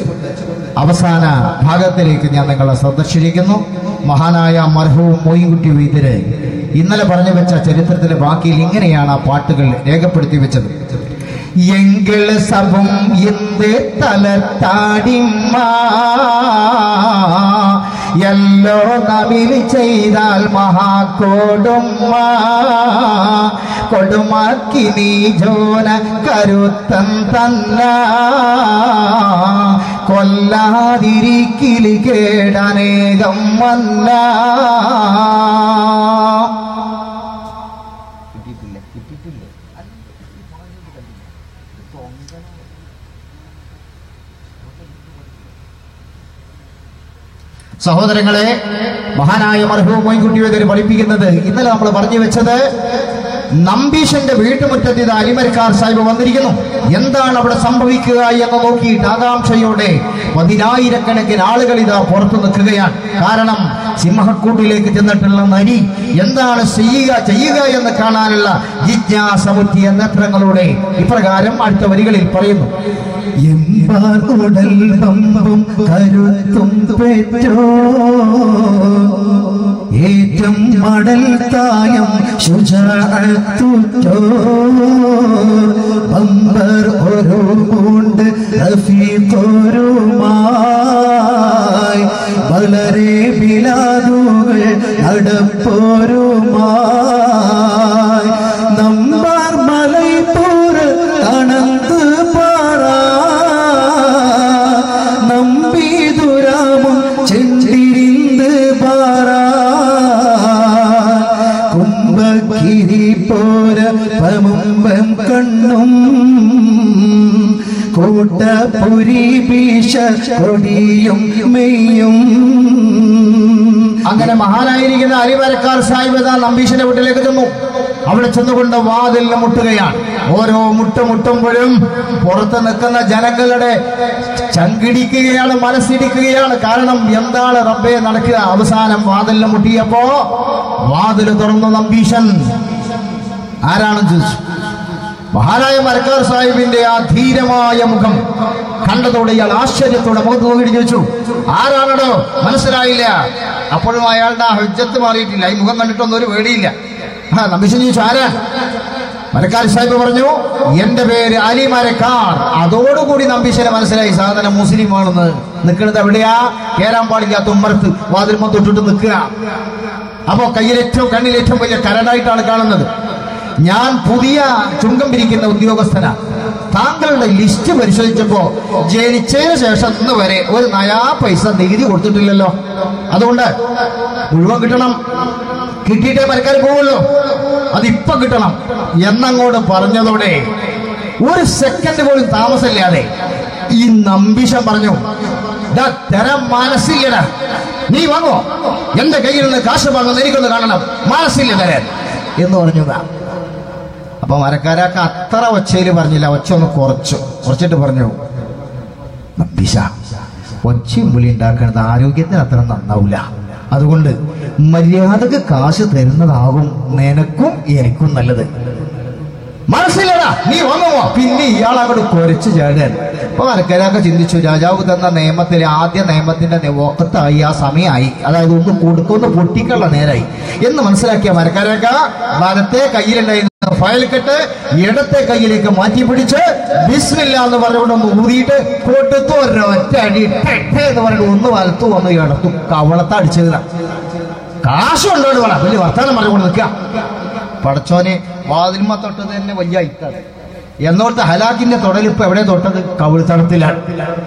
അവസാന ഭാഗത്തിലേക്ക് ഞാൻ നിങ്ങളെ സന്ദർശിക്കുന്നു മഹാനായ മർഹവും മോയിൻകുട്ടി വൈദ്യര് ഇന്നലെ പറഞ്ഞു വെച്ച ചരിത്രത്തിലെ ബാക്കിയിൽ ഇങ്ങനെയാണ് ആ പാട്ടുകൾ രേഖപ്പെടുത്തി വെച്ചത് എങ്കിൽ സഭം എന്ത് തലത്താടിമ്മ എല്ലോ നവിൽ ചെയ്താൽ മഹാക്കോടുമ്മ കൊടുമാക്കി നീ ജോന കരുത്തൻ തന്ന കൊല്ലാതിരിക്കിലി കേടനേകം വന്ന കിട്ടിയിട്ടില്ല കിട്ടിയിട്ടില്ല സഹോദരങ്ങളെ മഹാനായ മർഹൂം മൊയ്ൻകുട്ടിയോദർ പഠിപ്പിക്കുന്നത് ഇന്നലെ നമ്മൾ പറഞ്ഞു വെച്ചത് നമ്പീശന്റെ വീട്ടുമുറ്റത്ത് ഇത് അലിമരക്കാർ സാഹിബ് വന്നിരിക്കുന്നു എന്താണ് അവിടെ സംഭവിക്കുക എന്ന് നോക്കിയിട്ട് ആകാംക്ഷയോടെ പതിനായിരക്കണക്കിന് ആളുകൾ ഇതാ പുറത്തു നിൽക്കുകയാണ് കാരണം സിംഹക്കൂട്ടിലേക്ക് ചെന്നിട്ടുള്ള നരി എന്താണ് ചെയ്യുക ചെയ്യുക എന്ന് കാണാനുള്ള ജിജ്ഞാസമുറ്റിയ നേത്രങ്ങളോടെ ഇപ്രകാരം അടുത്ത വരികളിൽ പറയുന്നു എമ്പാർ ഉടൽ പമ്പും കരുത്തും പെറ്റോ ഏറ്റം മടൽ തായം ശുചാത്തുറ്റോ പമ്പർ ഒരു മൂണ്ട് റഫീഖൊരുമായി വളരെ ബിലാദുകൾ നടപ്പോരുമായി നമ്പാർ മലൈപ്പൂർ തണന്ത് പാറ നമ്പീതുരാമും ചെണ്ടിരിന്ത് പാറ കുംഭക്കിരി പോര പമുമ്പം കണ്ണും കൂട്ടപുരി ഭീഷ കൊടിയും മെയ്യും അങ്ങനെ മഹാനായിരിക്കുന്ന അലിമരക്കാർ സാഹിബ് ഇതാ നമ്പീശന്റെ വീട്ടിലേക്ക് ചെന്നു അവിടെ ചെന്നുകൊണ്ട് വാതിലിന് മുട്ടുകയാണ് ഓരോ മുട്ട മുട്ടുമ്പോഴും പുറത്ത് നിൽക്കുന്ന ജനങ്ങളുടെ ചങ്കിടിക്കുകയാണ് മനസ്സിടിക്കുകയാണ് കാരണം എന്താണ് റബ്ബെ നടക്കുക അവസാനം വാതിലിന് മുട്ടിയപ്പോ വാതിൽ തുറന്നു നമ്പീശൻ ആരാണെന്ന് ചോദിച്ചു മഹാനായ മരക്കാർ സാഹിബിന്റെ ആ ധീരമായ മുഖം കണ്ടതോടെ ഇയാൾ ആശ്ചര്യത്തോടെ മുഖത്ത് നോക്കിയിട്ട് ചോദിച്ചു ആരാണടോ മനസ്സിലായില്ല അപ്പോഴും അയാളുടെ ആ ഹജ്ജത്ത് മാറിയിട്ടില്ല ഈ മുഖം കണ്ടിട്ടൊന്നും ഒരു പേടിയില്ല ആ നമ്പീശൻ ചോദിച്ചു ആരാ മരക്കാർ സാഹിബ് പറഞ്ഞു എന്റെ പേര് അലി മരക്കാർ അതോടുകൂടി നമ്പീശനെ മനസ്സിലായി സാധനം മുസ്ലിമാണെന്ന് നിൽക്കുന്നത് എവിടെയാ കേരാൻ പാടില്ലാത്ത ഉമ്മറത്ത് വാതിൽ തൊട്ടിട്ട് നിൽക്കുക അപ്പോ കയ്യിലേറ്റവും കണ്ണിലേറ്റവും വലിയ കരടായിട്ടാണ് കാണുന്നത് ഞാൻ പുതിയ ചുങ്കം പിരിക്കുന്ന ഉദ്യോഗസ്ഥനാ താങ്കളുടെ ലിസ്റ്റ് പരിശോധിച്ചപ്പോ ജനിച്ചതിന് ശേഷം ഇന്ന് വരെ ഒരു നയാ പൈസ നികുതി കൊടുത്തിട്ടില്ലല്ലോ അതുകൊണ്ട് മുഴുവൻ കിട്ടണം കിട്ടിയിട്ടേ മരക്കാർ പോവുള്ളൂ അതിപ്പൊ കിട്ടണം എന്നങ്ങോട്ട് പറഞ്ഞതോടെ ഒരു സെക്കൻഡ് പോലും താമസമില്ലാതെ ഈ നമ്പിശം പറഞ്ഞു "ദാ തരാൻ മനസ്സില്ലടാ നീ വാങ്ങോ എന്റെ കയ്യിൽ നിന്ന് കാശ് വാങ്ങുന്ന എനിക്കൊന്ന് കാണണം മനസ്സില്ല തരാൻ എന്ന് പറഞ്ഞതാ അപ്പൊ മരക്കാരാക്ക അത്ര ഒച്ചയിൽ പറഞ്ഞില്ല ഒച്ച ഒന്ന് കുറച്ചു കുറച്ചിട്ട് പറഞ്ഞു നമ്പീശ ഒച്ചയും വിളി ഉണ്ടാക്കുന്നത് ആരോഗ്യത്തിന് അത്ര നന്നാവില്ല അതുകൊണ്ട് മര്യാദക്ക് കാശ് തരുന്നതാകും നിനക്കും എനിക്കും നല്ലത് മനസ്സില്ലടാ നീ വാങ്ങുമോ പിന്നെ ഇയാൾ അങ്ങോട്ട് കുരച്ചു ചാടാൻ അപ്പൊ മരക്കരൊക്കെ ചിന്തിച്ചു രാജാവ് തന്ന നിയമത്തിലെ ആദ്യ നിയമത്തിന്റെ വക്കത്തായി ആ സമയമായി അതായത് ഒന്ന് കൊടുക്കൊന്ന് പൊട്ടിക്കുള്ള നേരായി എന്ന് മനസ്സിലാക്കിയ മരക്കരക്ക വലത്തെ കയ്യിലുണ്ടായിരുന്ന ഫയൽ കെട്ട് ഇടത്തെ കയ്യിലേക്ക് മാറ്റി പിടിച്ച് ബിസ്മില്ല എന്ന് പറഞ്ഞുകൊണ്ട് ഒന്ന് ഊതിയിട്ട് കൊടുത്തു ഒരൊറ്റ അടി ടെ, ടെ എന്ന് പറഞ്ഞിട്ട് ഒന്ന് വലത്തു വന്ന് ഇടത്തു കവളത്ത അടിച്ചതാ കാശുണ്ടോട് വേണം വലിയ വർത്തമാനം പറഞ്ഞുകൊണ്ട് നിൽക്കുക പടച്ചോനെ വാതിൽമ തൊട്ടത് തന്നെ വലിയ ഐത്താണ് എന്നോർത്ത് ഹലാക്കിന്റെ തൊടലിപ്പ് എവിടെ തൊട്ടത് കവിൾത്തടത്തിലാണ്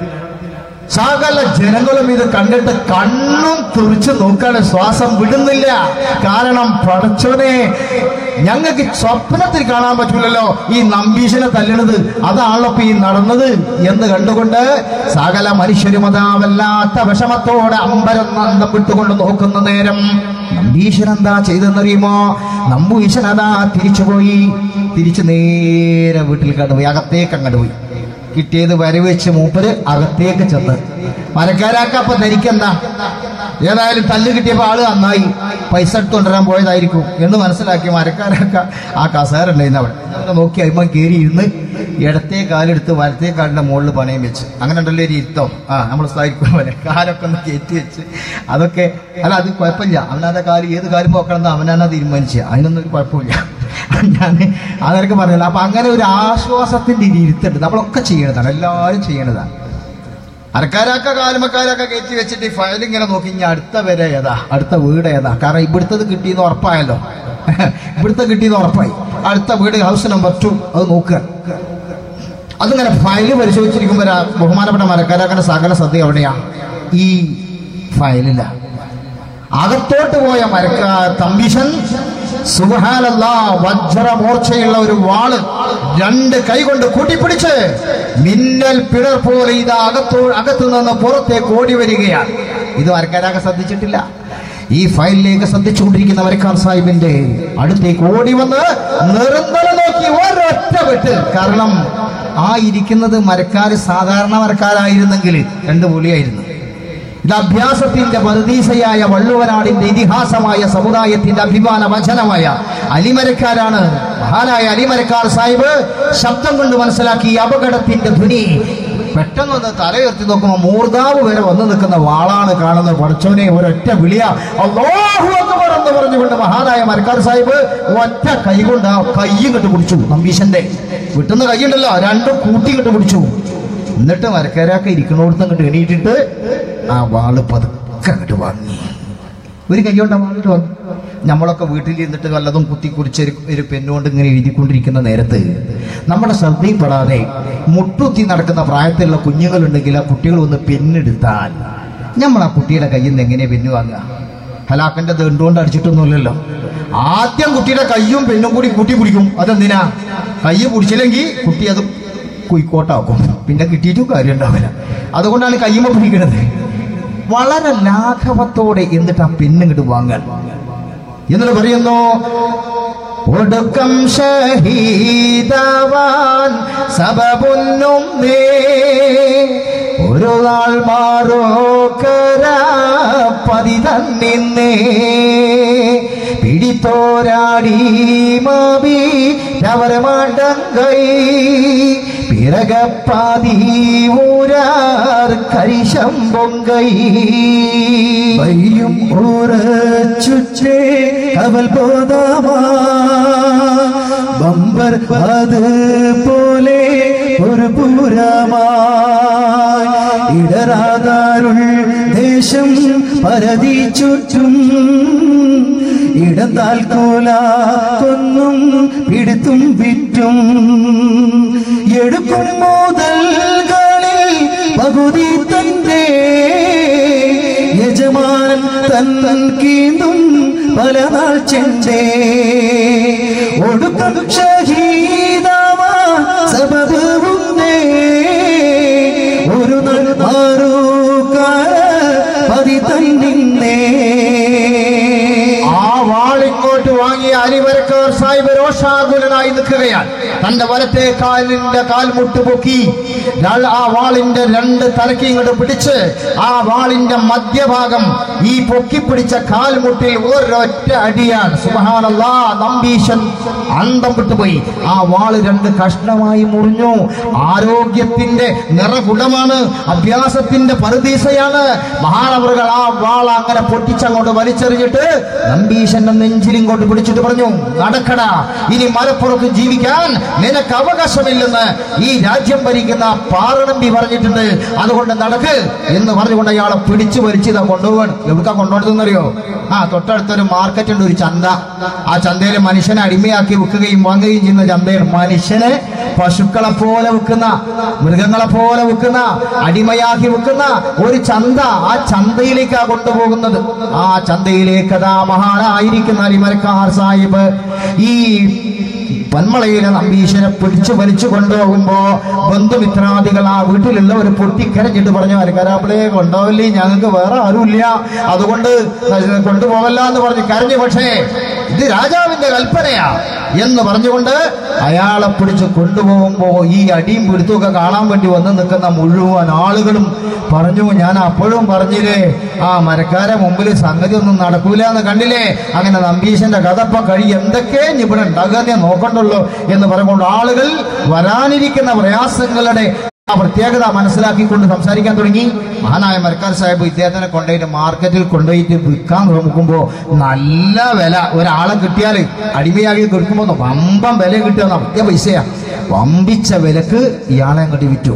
സകല ജനങ്ങളും ഇത് കണ്ടിട്ട് കണ്ണും തുറിച്ച് നോക്കാണ് ശ്വാസം വിടുന്നില്ല കാരണം പടച്ചോനെ ഞങ്ങൾക്ക് സ്വപ്നത്തിൽ കാണാൻ പറ്റൂലല്ലോ ഈ നമ്പീശനെ തല്ലണത് അതാണല്ലോ ഇപ്പൊ ഈ നടന്നത് എന്ന് കണ്ടുകൊണ്ട് സകല മനുഷ്യരും അതാ വല്ലാത്ത വിഷമത്തോടെ അമ്പരം നന്ദം വിട്ടുകൊണ്ട് നോക്കുന്ന നേരം നമ്പീശൻ എന്താ ചെയ്തെന്നറിയുമോ നമ്പൂശൻ അതാ തിരിച്ചുപോയി തിരിച്ചു നേരെ വീട്ടിൽ കണ്ടുപോയി അകത്തേക്ക് അങ്ങോട്ട് പോയി കിട്ടിയത് വരവെച്ച് മൂപ്പര് അകത്തേക്ക് ചെന്ന് മരക്കാരാക്ക അപ്പൊ ധരിക്കെന്താ ഏതായാലും തല്ല് കിട്ടിയപ്പോ ആള് നന്നായി പൈസ എടുത്തുകൊണ്ടുവരാൻ പോയതായിരിക്കും എന്ന് മനസ്സിലാക്കി മരക്കാരാക്ക ആ കസേര ഉണ്ടായിരുന്നു അവിടെ അങ്ങനെ നോക്കി അമ്മ കയറി ഇരുന്ന് ഇടത്തെ കാലെടുത്ത് വലത്തെ കാലിന്റെ മുകളിൽ പണയം വെച്ച് അങ്ങനെ ഉണ്ടല്ലോ ഒരു ഇരുത്തം ആ നമ്മൾ സ്ഥാപിക്കും പോലെ കാലൊക്കെ ഒന്ന് കയറ്റി വെച്ച് അതൊക്കെ അല്ല അത് കുഴപ്പമില്ല അവനാന്റെ കാല് ഏത് കാര്യം പോക്കണം അവനാണ് തീരുമാനിച്ച അതിനൊന്നും ഒരു കുഴപ്പമില്ല ഞാൻ അതൊക്കെ പറഞ്ഞല്ലോ അപ്പൊ അങ്ങനെ ഒരു ആശ്വാസത്തിന്റെ ഒരു ഇരുത്തുണ്ട് നമ്മളൊക്കെ ചെയ്യണതാണ് എല്ലാവരും ചെയ്യണതാണ് അരക്കാരൊക്കെ കാലുമക്കാരൊക്കെ കയറ്റി വെച്ചിട്ട് ഈ ഫയൽ ഇങ്ങനെ നോക്കി ഇനി അടുത്ത വരെ ഏതാ അടുത്ത വീട് ഏതാ കാരണം ഇവിടുത്തത് കിട്ടിയെന്ന് ഉറപ്പായല്ലോ ഇവിടുത്തെ കിട്ടിയെന്ന് ഉറപ്പായി അടുത്ത വീട് ഹൗസ് നമ്പർ ടു അത് നോക്കുക അതിങ്ങനെ ഫയല് പരിശോധിച്ചിരിക്കുമ്പോൾ ആ ബഹുമാനപ്പെട്ട മരക്കാരാക്കന്റെ സകല ശ്രദ്ധ എവിടെയാ ഈ ഫയലില്ല അകത്തോട്ട് പോയ മരക്ക തമ്പീശൻ സുബഹാനല്ല വജ്രമോർച്ചയുള്ള ഒരു വാള് രണ്ട് കൈ കൊണ്ട് കൂട്ടിപ്പിടിച്ച് മിന്നൽ പിടർ പോലെ ഇത് അകത്തോ അകത്തു നിന്ന് പുറത്തേക്ക് ഓടി വരികയാണ് ഇത് മരക്കാരാകെ ശ്രദ്ധിച്ചിട്ടില്ല ഈ ഫയലിലേക്ക് ശ്രദ്ധിച്ചുകൊണ്ടിരിക്കുന്ന മരക്കാർ സാഹിബിന്റെ അടുത്തേക്ക് ഓടി വന്ന് നിരന്തരം നോക്കി ഒരൊറ്റ വെട്ട് കാരണം ആ ഇരിക്കുന്നത് മരക്കാര് സാധാരണ മരക്കാരായിരുന്നെങ്കിൽ രണ്ട് പുലിയായിരുന്നു ഇത് അഭ്യാസത്തിന്റെ പരദീസയായ വള്ളുവനാടിന്റെ ഇതിഹാസമായ സമുദായത്തിന്റെ അഭിമാന വചനമായ അലിമരക്കാരാണ് മഹാനായ അലിമരക്കാർ സാഹിബ് ശബ്ദം കൊണ്ട് മനസ്സിലാക്കി ഈ അപകടത്തിന്റെ ധ്വനി പെട്ടെന്നൊന്ന് തലയുയർത്തി നോക്കുമ്പോൾ മൂർദാവ് വരെ വന്നു നിൽക്കുന്ന വാളാണ് കാണുന്നത് പഠിച്ചവനെ ഒരൊറ്റ വിളിയ അല്ലാഹു അക്ബർ എന്ന് പറഞ്ഞുകൊണ്ട് മഹാനായ മരക്കാർ സാഹിബ് ഒറ്റ കൈ കൊണ്ട് ആ കയ്യും കെട്ട് പിടിച്ചു നമ്പീശന്റെ വിട്ടുന്ന കൈയുണ്ടല്ലോ രണ്ടും കൂട്ടി കെട്ട് പിടിച്ചു എന്നിട്ട് മരക്കാരൊക്കെ ഇരിക്കണോടത്ത് അങ്ങോട്ട് എണീറ്റിട്ട് ആ വാള് പതുക്കെ അങ്ങോട്ട് വാങ്ങി ഒരു കൈകൊണ്ട് വാങ്ങിട്ട് വന്നു നമ്മളൊക്കെ വീട്ടിൽ ഇരുന്നിട്ട് വല്ലതും കുത്തി കുറിച്ച് ഒരു ഒരു പെണ്ണുകൊണ്ട് ഇങ്ങനെ എഴുതിക്കൊണ്ടിരിക്കുന്ന നേരത്ത് നമ്മുടെ ശ്രദ്ധയിൽപ്പെടാതെ മുട്ടുത്തി നടക്കുന്ന പ്രായത്തിലുള്ള കുഞ്ഞുങ്ങളുണ്ടെങ്കിൽ ആ കുട്ടികൾ ഒന്ന് പെണ്ണെടുത്താൽ നമ്മൾ ആ കുട്ടിയുടെ കയ്യിൽ നിന്ന് എങ്ങനെ പെണ്ണ് വാങ്ങുക ഹലാക്കന്റെ ദണ്ടുകൊണ്ട് അടിച്ചിട്ടൊന്നുമില്ലല്ലോ ആദ്യം കുട്ടിയുടെ കയ്യും പെണ്ണും കൂടി കൂട്ടി പിടിക്കും അതെന്തിനാ കൈ പിടിച്ചില്ലെങ്കിൽ കുട്ടി അത് കുയിക്കോട്ടാക്കും പിന്നെ കിട്ടിയിട്ടും കാര്യം ഉണ്ടാവില്ല അതുകൊണ്ടാണ് കയ്യുമ്മ പിടിക്കുന്നത് വളരെ ലാഘവത്തോടെ എന്നിട്ട് ആ പെണ്ണിങ്ങോട്ട് വാങ്ങാൻ എന്നിട്ട് പറയുന്നു ഒടുക്കം ഷഹീദവാൻ സബബുന്നും നേ ഒരു നാൾ മാറോക്കര പതി തന്നിന്നേ പിടിത്തോരാടി മാവി രവരമാണ്ടങ്കൈ പിറകപ്പാതി ഊരാർ കരിശം പൊങ്കൈ വയ്യും ഉറച്ചുറ്റേ കവൽ ബോധമാ ബമ്പർ അത് പോലെ ഒരു പൂരമായി ഇടരാതാരുൾ ദേശം പരതി ചുറ്റും ഇടത്താൽ കോല കൊന്നും പിടുത്തും വിറ്റും എടുക്കും മുതൽകളിൽ പകുതി തന്റെ യജമാനൻ തൻ കീന്തും പല നാൾ ചെണ്ടേ ഒടുക്കം ഷഹീദാവാ സബബുന്നേ ഒരു നാൾ മാറൂക്കാര പതി തന്നിന്നേ ആ വാളിങ്ങോട്ട് വാങ്ങിയ അലിവരക്കാർ സാഹിബ് രോഷാകുലനായി നിൽക്കുകയാണ് തന്റെ വലത്തെ കാലിന്റെ കാൽമുട്ട് പൊക്കി ര- ആ വാളിന്റെ രണ്ട് തലക്കി ഇങ്ങോട്ട് പിടിച്ച് ആ വാളിന്റെ മധ്യഭാഗം ഈ പൊക്കിപ്പിടിച്ച കാൽമുട്ടിൽ ഒരൊറ്റ അടിയാണ് സുബഹാനല്ലാ നമ്പീശൻ അന്തം വിട്ടുപോയി ആ വാള് രണ്ട് കഷ്ണമായി മുറിഞ്ഞു ആരോഗ്യത്തിന്റെ നിറകുടമാണ് അഭ്യാസത്തിന്റെ പരദീസയാണ് മഹാനവറുകൾ ആ വാൾ അങ്ങനെ പൊട്ടിച്ചങ്ങോട്ട് വലിച്ചെറിഞ്ഞിട്ട് നമ്പീശന്റെ നെഞ്ചിലിങ്ങോട്ട് പിടിച്ചിട്ട് പറഞ്ഞു നടക്കട ഇനി മലപ്പുറത്ത് ജീവിക്കാൻ നിനക്ക് അവകാശമില്ലെന്ന് ഈ രാജ്യം ഭരിക്കുന്ന പാറണമ്പി പറഞ്ഞിട്ടുണ്ട് അതുകൊണ്ട് നടക്ക് എന്ന് പറഞ്ഞുകൊണ്ട് അയാളെ പിടിച്ചു വലിച്ചതാ കൊണ്ടുപോകണം എവിടുക്കാ കൊണ്ടുപോകുന്നറിയോ ആ തൊട്ടടുത്തൊരു മാർക്കറ്റ് ഉണ്ട് ഒരു ചന്ത ആ ചന്തയിൽ മനുഷ്യനെ അടിമയാക്കി വിൽക്കുകയും വാങ്ങുകയും ചെയ്യുന്ന ചന്തയിൽ മനുഷ്യനെ പശുക്കളെ പോലെ വിൽക്കുന്ന മൃഗങ്ങളെ പോലെ വിൽക്കുന്ന അടിമയാക്കി വിൽക്കുന്ന ഒരു ചന്ത ആ ചന്തയിലേക്കാ കൊണ്ടുപോകുന്നത് ആ ചന്തയിലേക്ക് അതാ മഹാനായിരിക്കുന്ന അലിമരക്കാർ സാഹിബ് ഈ പന്മളയിലെ നമ്പീശനെ പിടിച്ചു വലിച്ചു കൊണ്ടുപോകുമ്പോ ബന്ധുമിത്രാദികൾ ആ വീട്ടിലുള്ള ഒരു പൊട്ടിക്കരഞ്ഞിട്ട് പറഞ്ഞു അലക്കരാപ്പിളെ കൊണ്ടുപോവില്ലേ ഞങ്ങൾക്ക് വേറെ ആരുമില്ല അതുകൊണ്ട് കൊണ്ടുപോകല്ല എന്ന് പറഞ്ഞു കരഞ്ഞു പക്ഷേ ഇത് രാജാവിന്റെ കൽപ്പനയാ എന്ന് പറഞ്ഞുകൊണ്ട് അയാളെ പിടിച്ച് കൊണ്ടുപോകുമ്പോ ഈ അടിയും പിടുത്തമൊക്കെ കാണാൻ വേണ്ടി വന്ന് നിൽക്കുന്ന മുഴുവൻ ആളുകളും പറഞ്ഞു ഞാൻ അപ്പോഴും പറഞ്ഞില്ലേ ആ മരക്കാരെ മുമ്പിൽ സംഗതി ഒന്നും നടക്കൂല എന്ന് കണ്ടില്ലേ അങ്ങനെ നമ്പീശന്റെ കഥ ഇപ്പൊ കഴി എന്തൊക്കെ ഇവിടെ ഉണ്ടാകാൻ നോക്കണ്ടുള്ളൂ എന്ന് പറഞ്ഞുകൊണ്ട് ആളുകൾ വരാനിരിക്കുന്ന പ്രയാസങ്ങളുടെ ആ പ്രത്യേകത മനസ്സിലാക്കിക്കൊണ്ട് സംസാരിക്കാൻ തുടങ്ങി മഹാനായ മരക്കാർ സാഹിബ് ഇദ്ദേഹത്തിനെ കൊണ്ടുപോയിട്ട് മാർക്കറ്റിൽ കൊണ്ടുപോയിട്ട് വിൽക്കാൻ നോക്കുമ്പോൾ നല്ല വില ഒരാളെ കിട്ടിയാൽ അടിമയാക്കി കൊടുക്കുമ്പോൾ വമ്പം വില കിട്ടുക വലിയ പൈസയാ വമ്പിച്ച വിലക്ക് ഇയാളെ അങ്ങോട്ട് വിറ്റു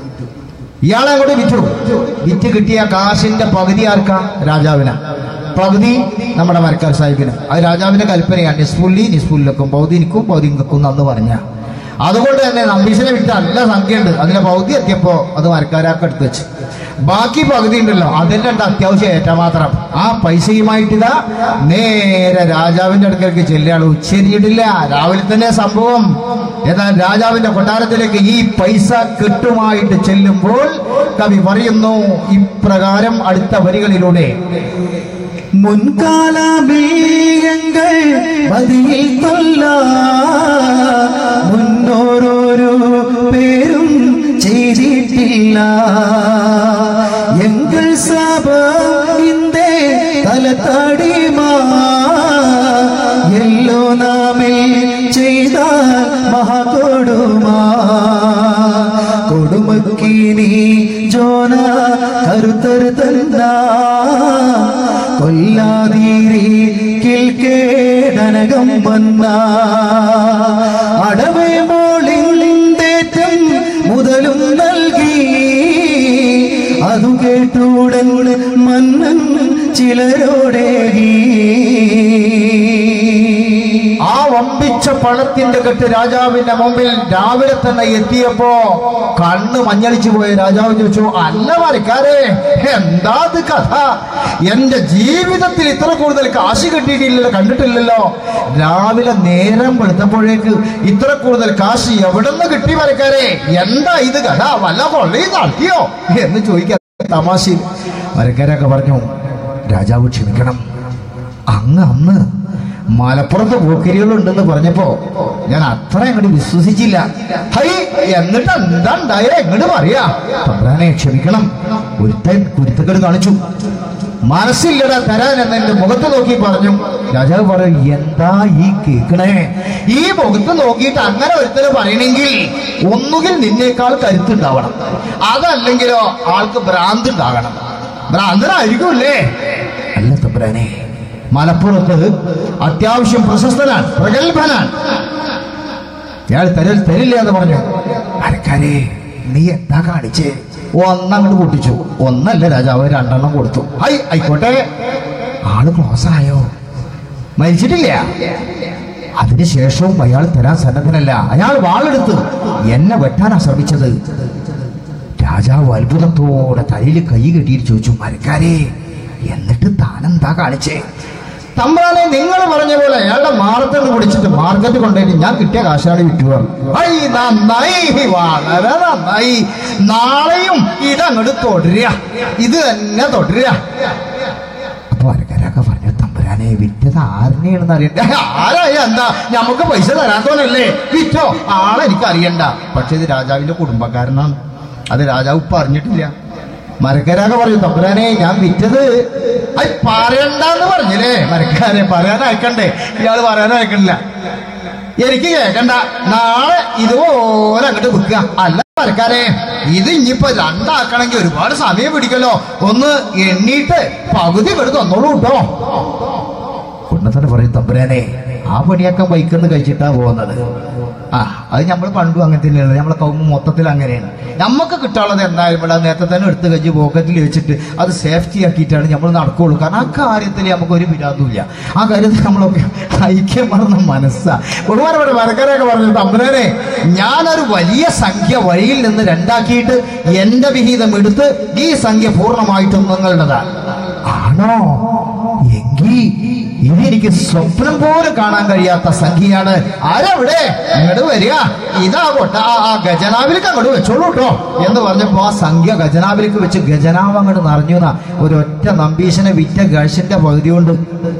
ഇയാളെ അങ്ങോട്ട് വിറ്റു വിറ്റ് കിട്ടിയ കാശിന്റെ പകുതി ആർക്കാ രാജാവിനാ പകുതി നമ്മുടെ മരക്കാർ സാഹിബിന് അത് രാജാവിന്റെ കൽപ്പനയാണ് നിസ്ഫുല്ലി നിസ്ഫുല്ലക്കും പൗതിനിക്കും പൗതിങ്ങക്കും അന്ന് പറഞ്ഞ അതുകൊണ്ട് തന്നെ നമ്പീശനെ വിട്ട് നല്ല സംഖ്യയുണ്ട് അതിന്റെ പകുതി എത്തിയപ്പോ അത് മരക്കാരാക്ക് എടുത്തു വെച്ച് ബാക്കി പകുതി ഉണ്ടല്ലോ അതിന്റെ ഉണ്ട് അത്യാവശ്യം ഏറ്റമാത്രം ആ പൈസയുമായിട്ടിതാ നേരെ രാജാവിന്റെ അടുക്കലേക്ക് ചെല്ലുകയാണ് ഉച്ചരിയിട്ടില്ല രാവിലെ തന്നെ സംഭവം എന്നാൽ രാജാവിന്റെ കൊട്ടാരത്തിലേക്ക് ഈ പൈസ കെട്ടുമായിട്ട് ചെല്ലുമ്പോൾ കവി പറയുന്നു ഇപ്രകാരം അടുത്ത വരികളിലൂടെ മുൻകാല മേഘങ്ങൾ മതിയിൽ കൊല്ല മുന്നോരോരോ പേരും ചെയ്തിട്ടില്ല എങ്കൾ സഭ ഇന്ദേ തലത്തടിമാ എല്ലോ നാമിൽ ചെയ്ത മഹാകൊടുമാ കൊടുമക്കിനി ജോന കരുത്തരു തന്ന കൊല്ലാതീരി കിൽക്കേടനകം വന്ന അടവേ മോളിന്തേറ്റം മുതലും നൽകി അതു കേട്ടുടൻ മന്നൻ ചിലരോടേകി ആ വമ്പിച്ച പണത്തിന്റെ കെട്ട് രാജാവിന്റെ മുമ്പിൽ രാവിലെ തന്നെ എത്തിയപ്പോ കണ്ണ് മഞ്ഞളിച്ചു പോയ രാജാവ് ചോദിച്ചു അല്ല മരക്കാരെ എന്താ ഇത് കഥ എന്റെ ജീവിതത്തിൽ ഇത്ര കൂടുതൽ കാശ് കിട്ടിയിട്ടില്ലല്ലോ കണ്ടിട്ടില്ലല്ലോ രാവിലെ നേരം വെളുത്തപ്പോഴേക്ക് ഇത്ര കൂടുതൽ കാശ് എവിടെ നിന്ന് കിട്ടി മരക്കാരെ എന്താ ഇത് കഥ വല്ല കൊള്ളയും നടത്തിയോ എന്ന് ചോദിക്കാൻ തമാശയിൽ മരക്കാരൊക്കെ പറഞ്ഞു രാജാവ് ക്ഷമിക്കണം അങ്ങ് അന്ന് മലപ്പുറത്ത് പോക്കിരികളുണ്ടെന്ന് പറഞ്ഞപ്പോ ഞാൻ അത്ര അങ്ങോട്ട് വിശ്വസിച്ചില്ല ഹൈ എന്നിട്ട് എന്താ ഉണ്ടായേ എങ്ങോട്ട് പറയാ തമ്പ്രാനെ ക്ഷമിക്കണം ഒരുത്തൻ കുരുത്തക്കേട് കാണിച്ചു മനസ്സില്ലട തരാൻ എന്ന് എന്റെ മുഖത്ത് നോക്കി പറഞ്ഞു രാജാവ് പറയും എന്താ ഈ കേക്കണേ ഈ മുഖത്ത് നോക്കിയിട്ട് അങ്ങനെ ഒരുത്തന് പറയണെങ്കിൽ ഒന്നുകിൽ നിന്നേക്കാൾ കരുത്തുണ്ടാവണം അതല്ലെങ്കിലോ ആൾക്ക് ഭ്രാന്ത് ഉണ്ടാകണം ഭ്രാന്തനായിരിക്കുമല്ലേ അല്ല തമ്പുരാനെ മലപ്പുറത്ത് അത്യാവശ്യം പ്രശസ്തനാണ് പ്രഗത്ഭനാണ് ഇയാൾ തരൽ തരില്ല എന്ന് പറഞ്ഞു അരക്കാരെ നീ എന്താ കാണിച്ചേ ഒന്നങ്ങോട്ട് പൊട്ടിച്ചു ഒന്നല്ല രാജാവ് രണ്ടെണ്ണം കൊടുത്തു ഹൈ ആയിക്കോട്ടെ ആള് ക്ലോസ് ആയോ മരിച്ചിട്ടില്ല അതിനുശേഷവും അയാൾ തരാൻ സന്നദ്ധനല്ല അയാൾ വാളെടുത്ത് എന്നെ വെട്ടാനാ ശ്രമിച്ചത് രാജാവ് അത്ഭുതത്തോടെ തലയിൽ കൈ കെട്ടിയിട്ട് ചോദിച്ചു മരക്കാരെ എന്നിട്ട് താനെന്താ കാണിച്ചേ തമ്പ്രാനെ നിങ്ങൾ പറഞ്ഞ പോലെ അയാളുടെ മാർക്കറ്റ് പിടിച്ചിട്ട് മാർക്കറ്റ് കൊണ്ടുപോയിട്ട് ഞാൻ കിട്ടിയ കാശാണ് വിറ്റു ഐ നന്നായി വളരെ നന്നായി നാളെയും ഇതങ്ങോട്ട് തുടരുക ഇത് തന്നെ തുടരുക അപ്പൊ അരക്കരൊക്കെ പറഞ്ഞു തമ്പുരാനെ വിറ്റത് ആരിനെയാണെന്ന് അറിയണ്ട ആരായ എന്താ നമുക്ക് പൈസ തരാത്തോനല്ലേ വിറ്റോ ആളെ എനിക്ക് അറിയണ്ട പക്ഷെ ഇത് രാജാവിന്റെ കുടുംബക്കാരനാണ് അത് രാജാവ് ഇപ്പൊ അറിഞ്ഞിട്ടില്ല മരക്കരാക പറയും തമ്പുരാനെ ഞാൻ വിറ്റത് അത് പറയണ്ടെന്ന് പറഞ്ഞില്ലേ മരക്കാരെ പറയാൻ അയക്കണ്ടേ ഇയാള് പറയാൻ അയക്കണില്ല എനിക്ക് കേക്കണ്ട നാളെ ഇതുപോലെ അങ്ങോട്ട് വിൽക്കുക അല്ല മരക്കാരെ ഇത് ഇനിയിപ്പോ രണ്ടാക്കണമെങ്കിൽ ഒരുപാട് സമയം പിടിക്കല്ലോ ഒന്ന് എണ്ണീട്ട് പകുതി ഇവിടെ തന്നോളൂ കേട്ടോ ഉടനെ പറയും തമ്പുരാനെ ആ പണിയാക്കാൻ ബൈക്കിന്ന് കഴിച്ചിട്ടാ പോകുന്നത് ആ അത് നമ്മൾ പണ്ടും അങ്ങനെ തന്നെയാണ് നമ്മളെ കൗമ മൊത്തത്തിൽ അങ്ങനെയാണ് നമുക്ക് കിട്ടാനുള്ളത് എന്തായാലും ഇവിടെ നേരത്തെ തന്നെ എടുത്ത് കഴിച്ച് പോക്കറ്റിൽ വെച്ചിട്ട് അത് സേഫ്റ്റി ആക്കിയിട്ടാണ് നമ്മൾ നടക്കുകയുള്ളൂ കാരണം ആ കാര്യത്തിൽ നമുക്ക് ഒരു വിരാതുമില്ല ആ കാര്യത്തിൽ നമ്മളൊക്കെ ഐക്യം മറന്ന മനസ്സാ ബഹുമാനപ്പെട്ട മരക്കാരൊക്കെ പറഞ്ഞു തമ്പുരാനെ ഞാനൊരു വലിയ സംഖ്യ വഴിയിൽ നിന്ന് രണ്ടാക്കിയിട്ട് എന്റെ വിഹിതം എടുത്ത് ഈ സംഖ്യ പൂർണ്ണമായിട്ടും നിങ്ങളുടേതാണ് ആണോ എങ്കിൽ ഇതെനിക്ക് സ്വപ്നം പോലും കാണാൻ കഴിയാത്ത സംഖ്യയാണ് ആരവിടെ ഇങ്ങോട്ട് വരിക ഇതാ കൊട്ട ആ ആ ഖജനാവിലേക്ക് അങ്ങോട്ട് വെച്ചോളൂ കേട്ടോ എന്ന് പറഞ്ഞപ്പോ ആ സംഖ്യ ഖജനാവിലേക്ക് വെച്ച് ഖജനാവ് അങ്ങോട്ട് നിറഞ്ഞു എന്നാ ഒരൊറ്റ നമ്പീശനെ വിറ്റ ഗൾഷിന്റെ പകുതി കൊണ്ട്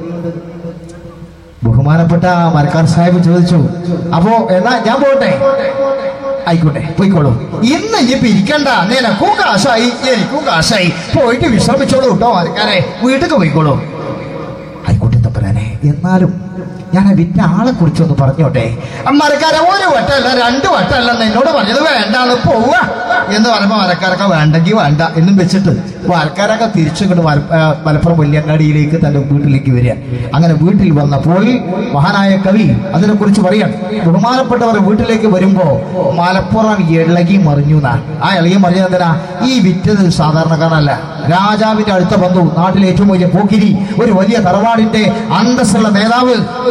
ബഹുമാനപ്പെട്ട മരക്കാർ സാഹിബ് ചോദിച്ചു അപ്പോ എന്നാ ഞാൻ പോട്ടെ ആയിക്കോട്ടെ പോയിക്കോളൂ ഇന്ന് ഇനി പിരിക്കണ്ട നിനക്കും കാശായി എനിക്കും കാശായി പോയിട്ട് വിശ്രമിച്ചോളൂ കേട്ടോ മരക്കാരെ വീട്ടിൽ പോയിക്കോളൂ ആയിക്കോട്ടെ തപ്പരാനെ എന്നാലും ഞാൻ ആ വിറ്റ ആളെ കുറിച്ചൊന്ന് പറഞ്ഞോട്ടെ മരക്കാരെ ഒരു വട്ടമല്ല രണ്ട് വട്ടമല്ല എന്നോട് പറഞ്ഞത് വേണ്ടാന്ന് പോവുക എന്ന് പറയുമ്പോൾ മരക്കാരൊക്കെ വേണ്ടെങ്കിൽ വേണ്ട എന്നും വെച്ചിട്ട് മരക്കാരൊക്കെ തിരിച്ചിങ്ങോട്ട് മല ആ, മലപ്പുറം വല്യങ്ങാടിയിലേക്ക് തന്റെ വീട്ടിലേക്ക് വരിക അങ്ങനെ വീട്ടിൽ വന്നപ്പോൾ മഹാനായ കവി അതിനെക്കുറിച്ച് പറയാൻ ബഹുമാനപ്പെട്ടവർ വീട്ടിലേക്ക് വരുമ്പോ മലപ്പുറം ഇളകി മറിഞ്ഞു എന്നാണ് ആ ഇളകി മറിഞ്ഞത് എന്തിനാ ഈ വിറ്റത് സാധാരണക്കാരനല്ല രാജാവിന്റെ അടുത്ത ബന്ധു നാട്ടിലെ ഏറ്റവും വലിയ പോക്കിരി ഒരു വലിയ തറവാടിന്റെ അന്തസ്സുള്ള നേതാവ്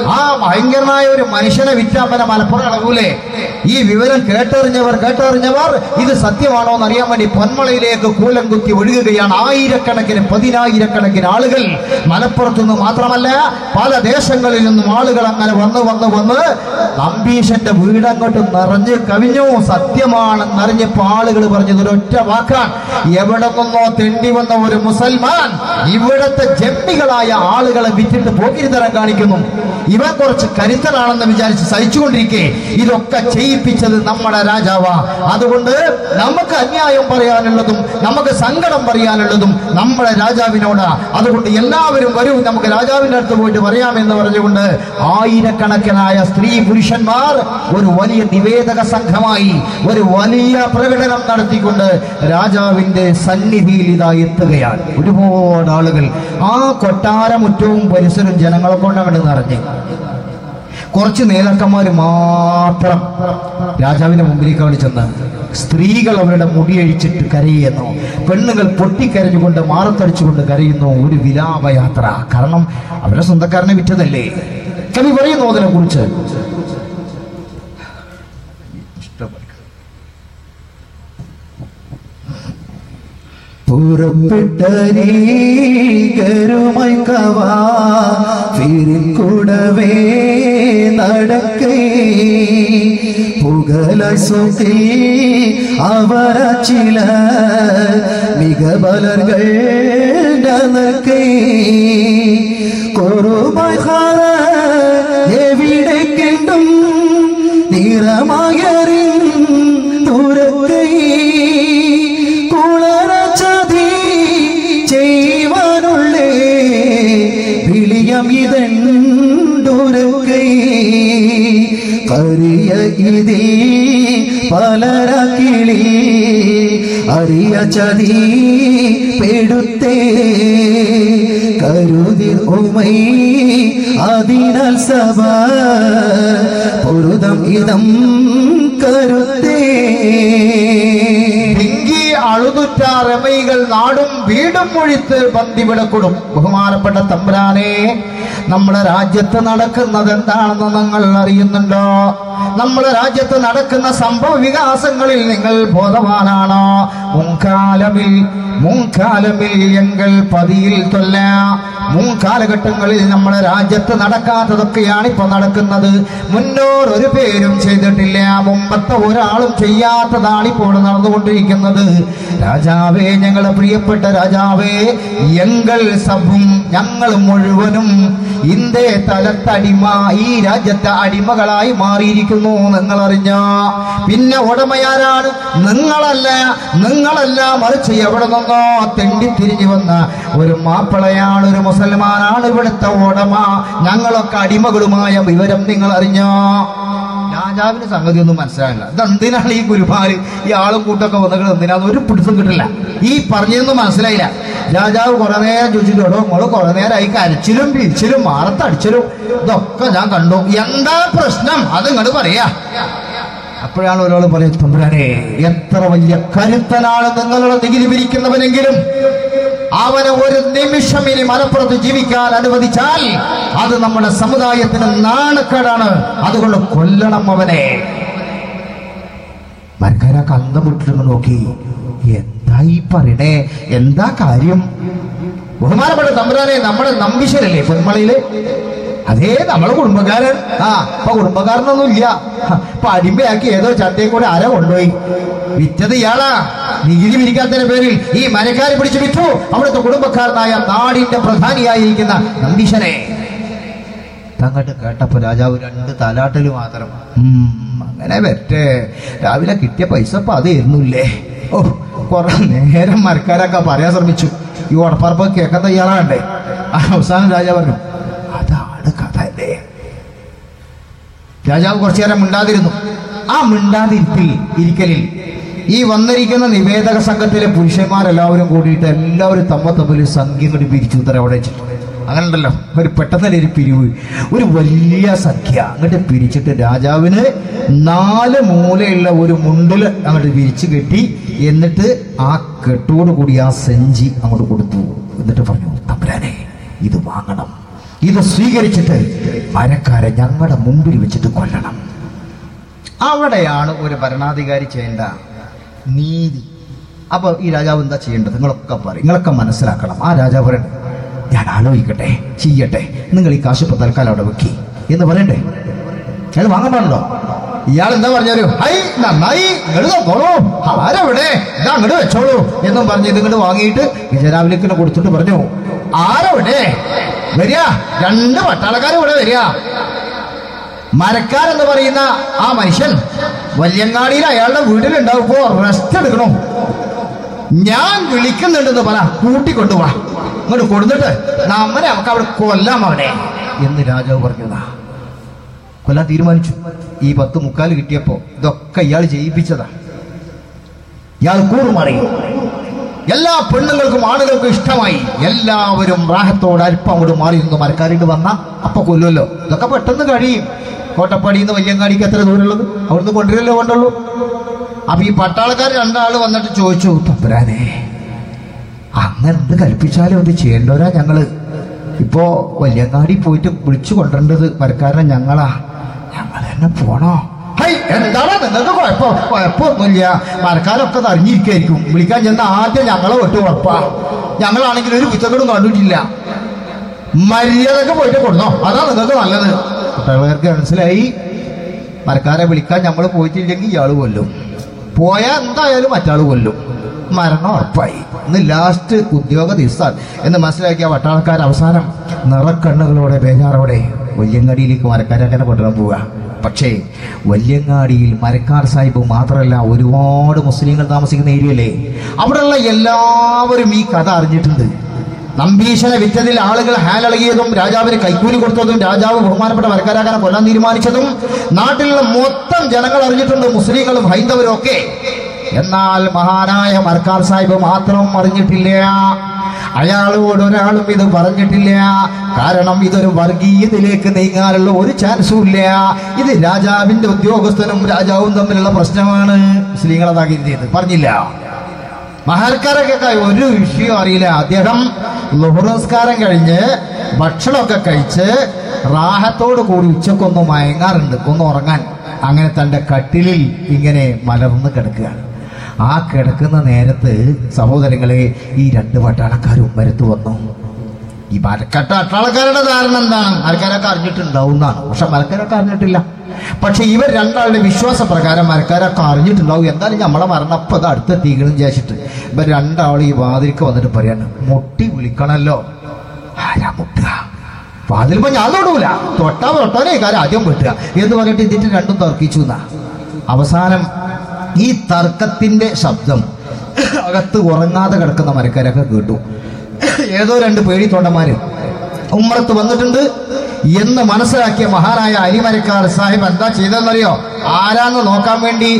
ആ ഭയങ്കരനായ ഒരു മനുഷ്യനെ വിറ്റാപ്പന മലപ്പുറം ഇളകൂലേ ഈ വിവരം കേട്ടറിഞ്ഞവർ കേട്ടറിഞ്ഞവർ ഇത് സത്യമാണോ എന്ന് അറിയാൻ വേണ്ടി പൊന്മളയിലേക്ക് കൂലം കുത്തി ഒഴുകുകയാണ് ആയിരക്കണക്കിന് പതിനായിരക്കണക്കിന് ആളുകൾ മലപ്പുറത്തു നിന്ന് മാത്രമല്ല പല ദേശങ്ങളിൽ നിന്നും ആളുകൾ അങ്ങനെ വന്ന് വന്ന് വന്ന് നമ്പീശന്റെ വീടങ്ങോട്ട് നിറഞ്ഞ് കവിഞ്ഞു സത്യമാണെന്നറിഞ്ഞപ്പോ ആളുകൾ പറഞ്ഞത് ഒരൊറ്റ വാക്കാണ് എവിടെ നിന്നോ തെണ്ടി വന്ന ഒരു മുസൽമാൻ ഇവിടത്തെ ജമ്മികളായ ആളുകളെ വിറ്റിട്ട് പോക്കിരിത്തരം കാണിക്കുന്നു ഇവൻ കുറച്ച് കരുത്തനാണെന്ന് വിചാരിച്ച് സഹിച്ചുകൊണ്ടിരിക്കെ ഇതൊക്കെ ചെയ്യിപ്പിച്ചത് നമ്മുടെ രാജാവാ അതുകൊണ്ട് നമുക്ക് അന്യായം പറയാനുള്ളതും നമുക്ക് സങ്കടം പറയാനുള്ളതും നമ്മുടെ രാജാവിനോടാ അതുകൊണ്ട് എല്ലാവരും വരൂ നമുക്ക് രാജാവിന്റെ അടുത്ത് പോയിട്ട് പറയാമെന്ന് പറഞ്ഞുകൊണ്ട് ആയിരക്കണക്കിനായ സ്ത്രീ പുരുഷന്മാർ ഒരു വലിയ നിവേദക സംഘമായി ഒരു വലിയ പ്രകടനം നടത്തിക്കൊണ്ട് രാജാവിന്റെ സന്നിധിയിൽ ഇതാ എത്തുകയാണ് ഒരുപാട് ആളുകൾ ആ കൊട്ടാരമുറ്റവും പരിസരവും ജനങ്ങളെ കൊണ്ട് അങ്ങോട്ട് നിറഞ്ഞു കുറച്ച് നേതാക്കന്മാർ മാത്രം രാജാവിന്റെ മുമ്പിലേക്ക് അവിടെ ചെന്ന് സ്ത്രീകൾ അവരുടെ മുടിയഴിച്ചിട്ട് കരയുന്നു പെണ്ണുങ്ങൾ പൊട്ടിക്കരഞ്ഞുകൊണ്ട് മാറത്തടിച്ചുകൊണ്ട് കരയുന്നു ഒരു വിലാപയാത്ര കാരണം അവരുടെ സ്വന്തക്കാരനെ വിറ്റതല്ലേ കവി പറയുന്നു അതിനെ കുറിച്ച് പുറപ്പെട്ടരീകരുമായി കവാ ഫിരിൽ കൂടവേ നടക്കേ പുകല സുഖി അവര ചില മികബലர்கள் നടക്കേ കൊറുമായി ഹാര എവിടെ കിണ്ടും നിറമായറിൻ തുറക്കൈ കുളറച്ചതി ചെയ്യുവാനുള്ളേ വിളിയം ഇതണ്ടുരക്കൈ കറിയ ഇതിൽ പലരക്കിളി അറിയ ചതി പെടുത്തേ കരുതി ഉമൈ അതിനാൽ സഭ പൊരുതം ഇതം കരുത്തേ ഡിങ്കി അഴുതുറ്റ രമൈകൾ നാടും വീടും ഒഴിത്ത് ബന്ധിവിടക്കൊടും ബഹുമാനപ്പെട്ട തമ്പുരാനെ നമ്മുടെ രാജ്യത്ത് നടക്കുന്നത് എന്താണെന്ന് നിങ്ങൾ അറിയുന്നുണ്ടോ നമ്മുടെ രാജ്യത്ത് നടക്കുന്ന സംഭവ വികാസങ്ങളിൽ നിങ്ങൾ ബോധവാനാണോ മുൻകാലമിൽ മുൻകാലമിൽ എങ്കൾ പതിയിൽ തൊല്ല മുൻകാലഘട്ടങ്ങളിൽ നമ്മുടെ രാജ്യത്ത് നടക്കാത്തതൊക്കെയാണ് ഇപ്പൊ നടക്കുന്നത് മുന്നോർ ഒരു പേരും ചെയ്തിട്ടില്ല മുമ്പത്തെ ഒരാളും ചെയ്യാത്തതാണ് ഇപ്പോൾ നടന്നുകൊണ്ടിരിക്കുന്നത് രാജാവേ ഞങ്ങളെ പ്രിയപ്പെട്ട രാജാവേ എങ്കൾ സഭും ഞങ്ങൾ മുഴുവനും ഇന്ത്യ തലത്തടിമ ഈ രാജ്യത്തെ അടിമകളായി മാറിയിരിക്കുന്നു നിങ്ങൾ അറിഞ്ഞ പിന്നെ ഉടമയാരാണ് നിങ്ങളല്ല നിങ്ങളല്ല മറിച്ച് എവിടെ നിന്നോ തെണ്ടിത്തിരിഞ്ഞു വന്ന ഒരു മാപ്പിളയാണ് ഒരു മുസൽമാനാണ് ഇവിടുത്തെ ഉടമ ഞങ്ങളൊക്കെ അടിമകളുമായ വിവരം നിങ്ങൾ അറിഞ്ഞോ രാജാവിന് സംഗതി ഒന്നും മനസ്സിലായില്ല ഇതെന്തിനാണ് ഈ ഗുരുമാര് ഈ ആളും കൂട്ടൊക്കെ വന്നിട്ട് എന്തിനാന്ന് ഒരു പിടുത്തം കിട്ടില്ല ഈ പറഞ്ഞതൊന്നും മനസ്സിലായില്ല രാജാവ് കുറെ നേരം ചോദിച്ചിട്ട് എടോ നിങ്ങള് കുറെ നേരമായി കരച്ചിലും പിരിച്ചിലും മാറത്തടിച്ചിലും ഇതൊക്കെ ഞാൻ കണ്ടു എന്താ പ്രശ്നം അത് ഇങ്ങോട്ട് പറയാ അപ്പോഴാണ് ഒരാൾ പറയും തമ്പുരാനെ എത്ര വലിയ കരുത്തനാണ് നിങ്ങളുടെ നികുതി പിരിക്കുന്നവനെങ്കിലും അവനെ ഒരു നിമിഷം ഇനി മലപ്പുറത്ത് ജീവിക്കാൻ അനുവദിച്ചാൽ അത് നമ്മുടെ സമുദായത്തിന് നാണക്കേടാണ് അതുകൊണ്ട് കൊല്ലണം അവനെ മരക്കാരൊക്കെ അന്തം വിട്ടിട്ട് നോക്കി എന്താ ഈ പറയണേ എന്താ കാര്യം ബഹുമാനപ്പെട്ട തമ്പുരാനെ നമ്മുടെ നമ്പിശരല്ലേ പൊന്മളയില് അതേ നമ്മളെ കുടുംബക്കാരൻ ആ ഇപ്പൊ കുടുംബക്കാരനൊന്നും ഇല്ല ഇപ്പൊ അടിമ്പയാക്കി ഏതോ ചട്ടയെ കൂടെ അര കൊണ്ടുപോയി വിറ്റത് ഇയാളാ നികുതി പിരിക്കാത്തതിന്റെ പേരിൽ ഈ മരക്കാരെ പിടിച്ച് വിറ്റു അവിടുത്തെ കുടുംബക്കാരനായ നാടിന്റെ പ്രധാനിയായിരിക്കുന്ന നമ്പീശനെ തങ്ങട്ട് കേട്ടപ്പോ രാജാവ് രണ്ട് തലാട്ടല് മാത്രം ഉം, അങ്ങനെ വരട്ടെ രാവിലെ കിട്ടിയ പൈസ അപ്പൊ അതായിരുന്നില്ലേ ഓ കുറെ നേരം മരക്കാരൊക്കെ പറയാൻ ശ്രമിച്ചു ഈ ഉടപ്പറപ്പ് കേൾക്കാൻ തയ്യാറാണ്ടേ ആ അവസാനം രാജാവ് പറഞ്ഞു അതാണ് കഥ അല്ലേ രാജാവ് കുറച്ചു നേരം മിണ്ടാതിരുന്നു ആ മിണ്ടാതിരുത്തിൽ ഇരിക്കലിൽ ഈ വന്നിരിക്കുന്ന നിവേദക സംഘത്തിലെ പുരുഷന്മാരെല്ലാവരും കൂടിയിട്ട് എല്ലാവരും തമ്മ തമ്മിൽ സംഖ്യ കൂടി പിരിച്ചു ഉത്തരം അവിടെ വെച്ചിട്ട് അങ്ങനെ ഉണ്ടല്ലോ ഒരു പെട്ടെന്ന് ഒരു പിരിവ് ഒരു വലിയ സംഖ്യ അങ്ങോട്ട് പിരിച്ചിട്ട് രാജാവിന് നാല് മൂലയുള്ള ഒരു മുണ്ടിൽ അങ്ങോട്ട് വിരിച്ചു കെട്ടി എന്നിട്ട് ആ കെട്ടോട് കൂടി ആ സെഞ്ചി അങ്ങോട്ട് കൊടുത്തു എന്നിട്ട് പറഞ്ഞു തമ്പുരാനെ ഇത് വാങ്ങണം ഇത് സ്വീകരിച്ചിട്ട് മരക്കാരെ ഞങ്ങളുടെ മുമ്പിൽ വെച്ചിട്ട് കൊല്ലണം അവിടെയാണ് ഒരു ഭരണാധികാരി ചെയ്യേണ്ട നീതി അപ്പൊ ഈ രാജാവ് എന്താ ചെയ്യേണ്ടത് നിങ്ങളൊക്കെ പറയും നിങ്ങളൊക്കെ മനസ്സിലാക്കണം ആ രാജാവ് പറയണ്ടേ ഞാൻ ആലോചിക്കട്ടെ ചെയ്യട്ടെ നിങ്ങൾ ഈ കാശ് ഇപ്പൊ തൽക്കാലം അവിടെ വെക്കി എന്ന് പറയണ്ടേ അയാൾ വാങ്ങാൻ പാടുണ്ടോ ഇയാൾ എന്താ പറഞ്ഞാല് ഹൈ നന്നായി ഇങ്ങോട്ട് നോക്കോളൂ ആരവിടെ ഇതാ അങ്ങോട്ട് വെച്ചോളൂ എന്നും പറഞ്ഞ് ഇത് ഇങ്ങോട്ട് വാങ്ങിയിട്ട് വിജയരാവിലേക്ക് കൊടുത്തിട്ട് പറഞ്ഞു ആരവിടെ വരിക രണ്ട് പട്ടാളക്കാർ ഇവിടെ വരിക മരക്കാരെന്ന് പറയുന്ന ആ മനുഷ്യൻ വല്യങ്ങാടിയിൽ അയാളുടെ വീട്ടിലുണ്ടാവുമ്പോ റെസ്റ്റ് എടുക്കണോ ഞാൻ വിളിക്കുന്നുണ്ടെന്ന് പറ കൂട്ടിക്കൊണ്ടുപോവാ ഇങ്ങോട്ട് കൊടുത്തിട്ട് നമ്മനെ നമുക്ക് അവിടെ കൊല്ലാം അവനെ എന്ന് രാജാവ് പറഞ്ഞതാ കൊല്ലാൻ തീരുമാനിച്ചു ഈ പത്ത് മുക്കാൽ കിട്ടിയപ്പോ ഇതൊക്കെ ഇയാൾ ചെയ്യിപ്പിച്ചതാ ഇയാൾ കൂറുമാറി എല്ലാ പെണ്ണുങ്ങൾക്കും ആണുങ്ങൾക്കും ഇഷ്ടമായി എല്ലാവരും റാഹത്തോട് അല്പം അങ്ങോട്ട് മാറി നിന്ന് മരക്കാരിട്ട് വന്ന അപ്പൊ കൊല്ലുമല്ലോ ഇതൊക്കെ പെട്ടെന്ന് കഴിയും കോട്ടപ്പാടിയിൽ നിന്ന് വല്യങ്ങാടിക്ക് എത്ര ദൂരമുള്ളത് അവിടുന്ന് കൊണ്ടുവരല്ലോ കൊണ്ടുള്ളൂ അപ്പൊ ഈ പട്ടാളക്കാർ രണ്ടാള് വന്നിട്ട് ചോദിച്ചു തമ്പുരാനെ അങ്ങനെ എന്ത് കൽപ്പിച്ചാലും എന്ത് ചെയ്യേണ്ടവരാ ഞങ്ങള് ഇപ്പോ വല്യങ്ങാടി പോയിട്ട് വിളിച്ചു കൊണ്ടുവരേണ്ടത് മരക്കാരനെ ഞങ്ങളാ ഞങ്ങൾ തന്നെ പോണോ ഹൈ എന്താണ് നിങ്ങൾക്ക് കുഴപ്പം കുഴപ്പമൊന്നുമില്ല മരക്കാരൊക്കെ അത് അറിഞ്ഞിരിക്കായിരിക്കും വിളിക്കാൻ ചെന്ന ആദ്യം ഞങ്ങളെ വിട്ട് ഉറപ്പാ ഞങ്ങളാണെങ്കിൽ ഒരു പുസ്തകങ്ങളും കണ്ടിട്ടില്ല മര്യാദക്ക് പോയിട്ട് കൊടുന്നോ അതാ നിങ്ങൾക്ക് നല്ലത് കുട്ടികൾക്ക് മനസ്സിലായി മരക്കാരെ വിളിക്കാൻ നമ്മൾ പോയിട്ടില്ലെങ്കിൽ ഇയാൾ കൊല്ലും പോയാൽ എന്തായാലും മറ്റാൾ കൊല്ലും മരണം ഉറപ്പായി ഇന്ന് ലാസ്റ്റ് ഉദ്യോഗ ദിവസം എന്ന് മനസ്സിലാക്കിയ പട്ടാളക്കാർ അവസാനം നിറക്കണ്ണുകളോടെ ബേജാറോടെ വല്യങ്ങാടിയിലേക്ക് മരക്കാരെ അങ്ങനെ കൊണ്ടുവരാൻ പോവുക പക്ഷേ വല്യങ്ങാടിയിൽ മരക്കാർ സാഹിബ് മാത്രമല്ല ഒരുപാട് മുസ്ലിങ്ങൾ താമസിക്കുന്ന ഏരിയല്ലേ അവിടെയുള്ള എല്ലാവരും ഈ കഥ അറിഞ്ഞിട്ടുണ്ട് നമ്പീശനെ വിറ്റതിൽ ആളുകൾ ഹാലളകിയതും രാജാവിന് കൈക്കൂലി കൊടുത്തതും രാജാവ് ബഹുമാനപ്പെട്ട വരക്കാരാക്കാനെ കൊല്ലാൻ തീരുമാനിച്ചതും നാട്ടിലുള്ള മൊത്തം ജനങ്ങൾ അറിഞ്ഞിട്ടുണ്ട് മുസ്ലിങ്ങളും ഹൈന്ദവരും ഒക്കെ എന്നാൽ മഹാനായ മർക്കാർ സാഹിബ് മാത്രം അറിഞ്ഞിട്ടില്ല അയാളോട് ഒരാളും ഇത് പറഞ്ഞിട്ടില്ല കാരണം ഇതൊരു വർഗീയതയിലേക്ക് നീങ്ങാനുള്ള ഒരു ചാൻസും ഇല്ല ഇത് രാജാവിന്റെ ഉദ്യോഗസ്ഥനും രാജാവും തമ്മിലുള്ള പ്രശ്നമാണ് മുസ്ലിങ്ങളതാക്കി ചെയ്ത് പറഞ്ഞില്ല മഹാൽക്കാരൊക്കെ ഒരു വിഷയം അറിയില്ല അദ്ദേഹം ലുഹുറസ്കാരം കഴിഞ്ഞ് ഭക്ഷണമൊക്കെ കഴിച്ച് റാഹത്തോട് കൂടി ഉച്ചക്കൊന്ന് മയങ്ങാറുണ്ട് ഒന്ന് ഉറങ്ങാൻ അങ്ങനെ തൻ്റെ കട്ടിലിൽ ഇങ്ങനെ മലർന്ന് കിടക്കുകയാണ് ആ കിടക്കുന്ന നേരത്ത് സഹോദരങ്ങളെ ഈ രണ്ട് പട്ടാളക്കാരും മരത്ത് വന്നു ഈ മരക്കട്ട അട്ടാളക്കാരുടെ ധാരണ എന്താണ് മരക്കാരൊക്കെ അറിഞ്ഞിട്ടുണ്ടാവും എന്നാണ് പക്ഷെ മരക്കാരൊക്കെ അറിഞ്ഞിട്ടില്ല പക്ഷെ ഇവർ രണ്ടാളുടെ വിശ്വാസപ്രകാരം മരക്കാരൊക്കെ അറിഞ്ഞിട്ടുണ്ടാവും എന്തായാലും നമ്മളെ മരണപ്പം അത് അടുത്തെത്തിക്കണം വിചാരിച്ചിട്ട് ഇവർ രണ്ടാളും ഈ വാതിൽക്ക് വന്നിട്ട് പറയാണ് മുട്ടി വിളിക്കണല്ലോ ആരാ മുട്ടുക വാതിലിപ്പോ ഞാൻ തൊടൂല തൊട്ടാ തൊട്ടോനെ കാര്യം ആദ്യം വെട്ടുക എന്ന് പറഞ്ഞിട്ട് ഇതിന്റെ രണ്ടും തർക്കിച്ചു എന്നാ അവസാനം ഈ തർക്കത്തിന്റെ ശബ്ദം അകത്ത് ഉറങ്ങാതെ കിടക്കുന്ന മരക്കാരൊക്കെ കേട്ടു ഏതോ രണ്ട് പേടിത്തൊണ്ടന്മാര് ഉമ്മറത്ത് വന്നിട്ടുണ്ട് എന്ന് മനസ്സിലാക്കിയ മഹാനായ അരിമരക്കാർ സാഹിബ് എന്താ ചെയ്തെന്നറിയോ ആരാന്ന് നോക്കാൻ വേണ്ടി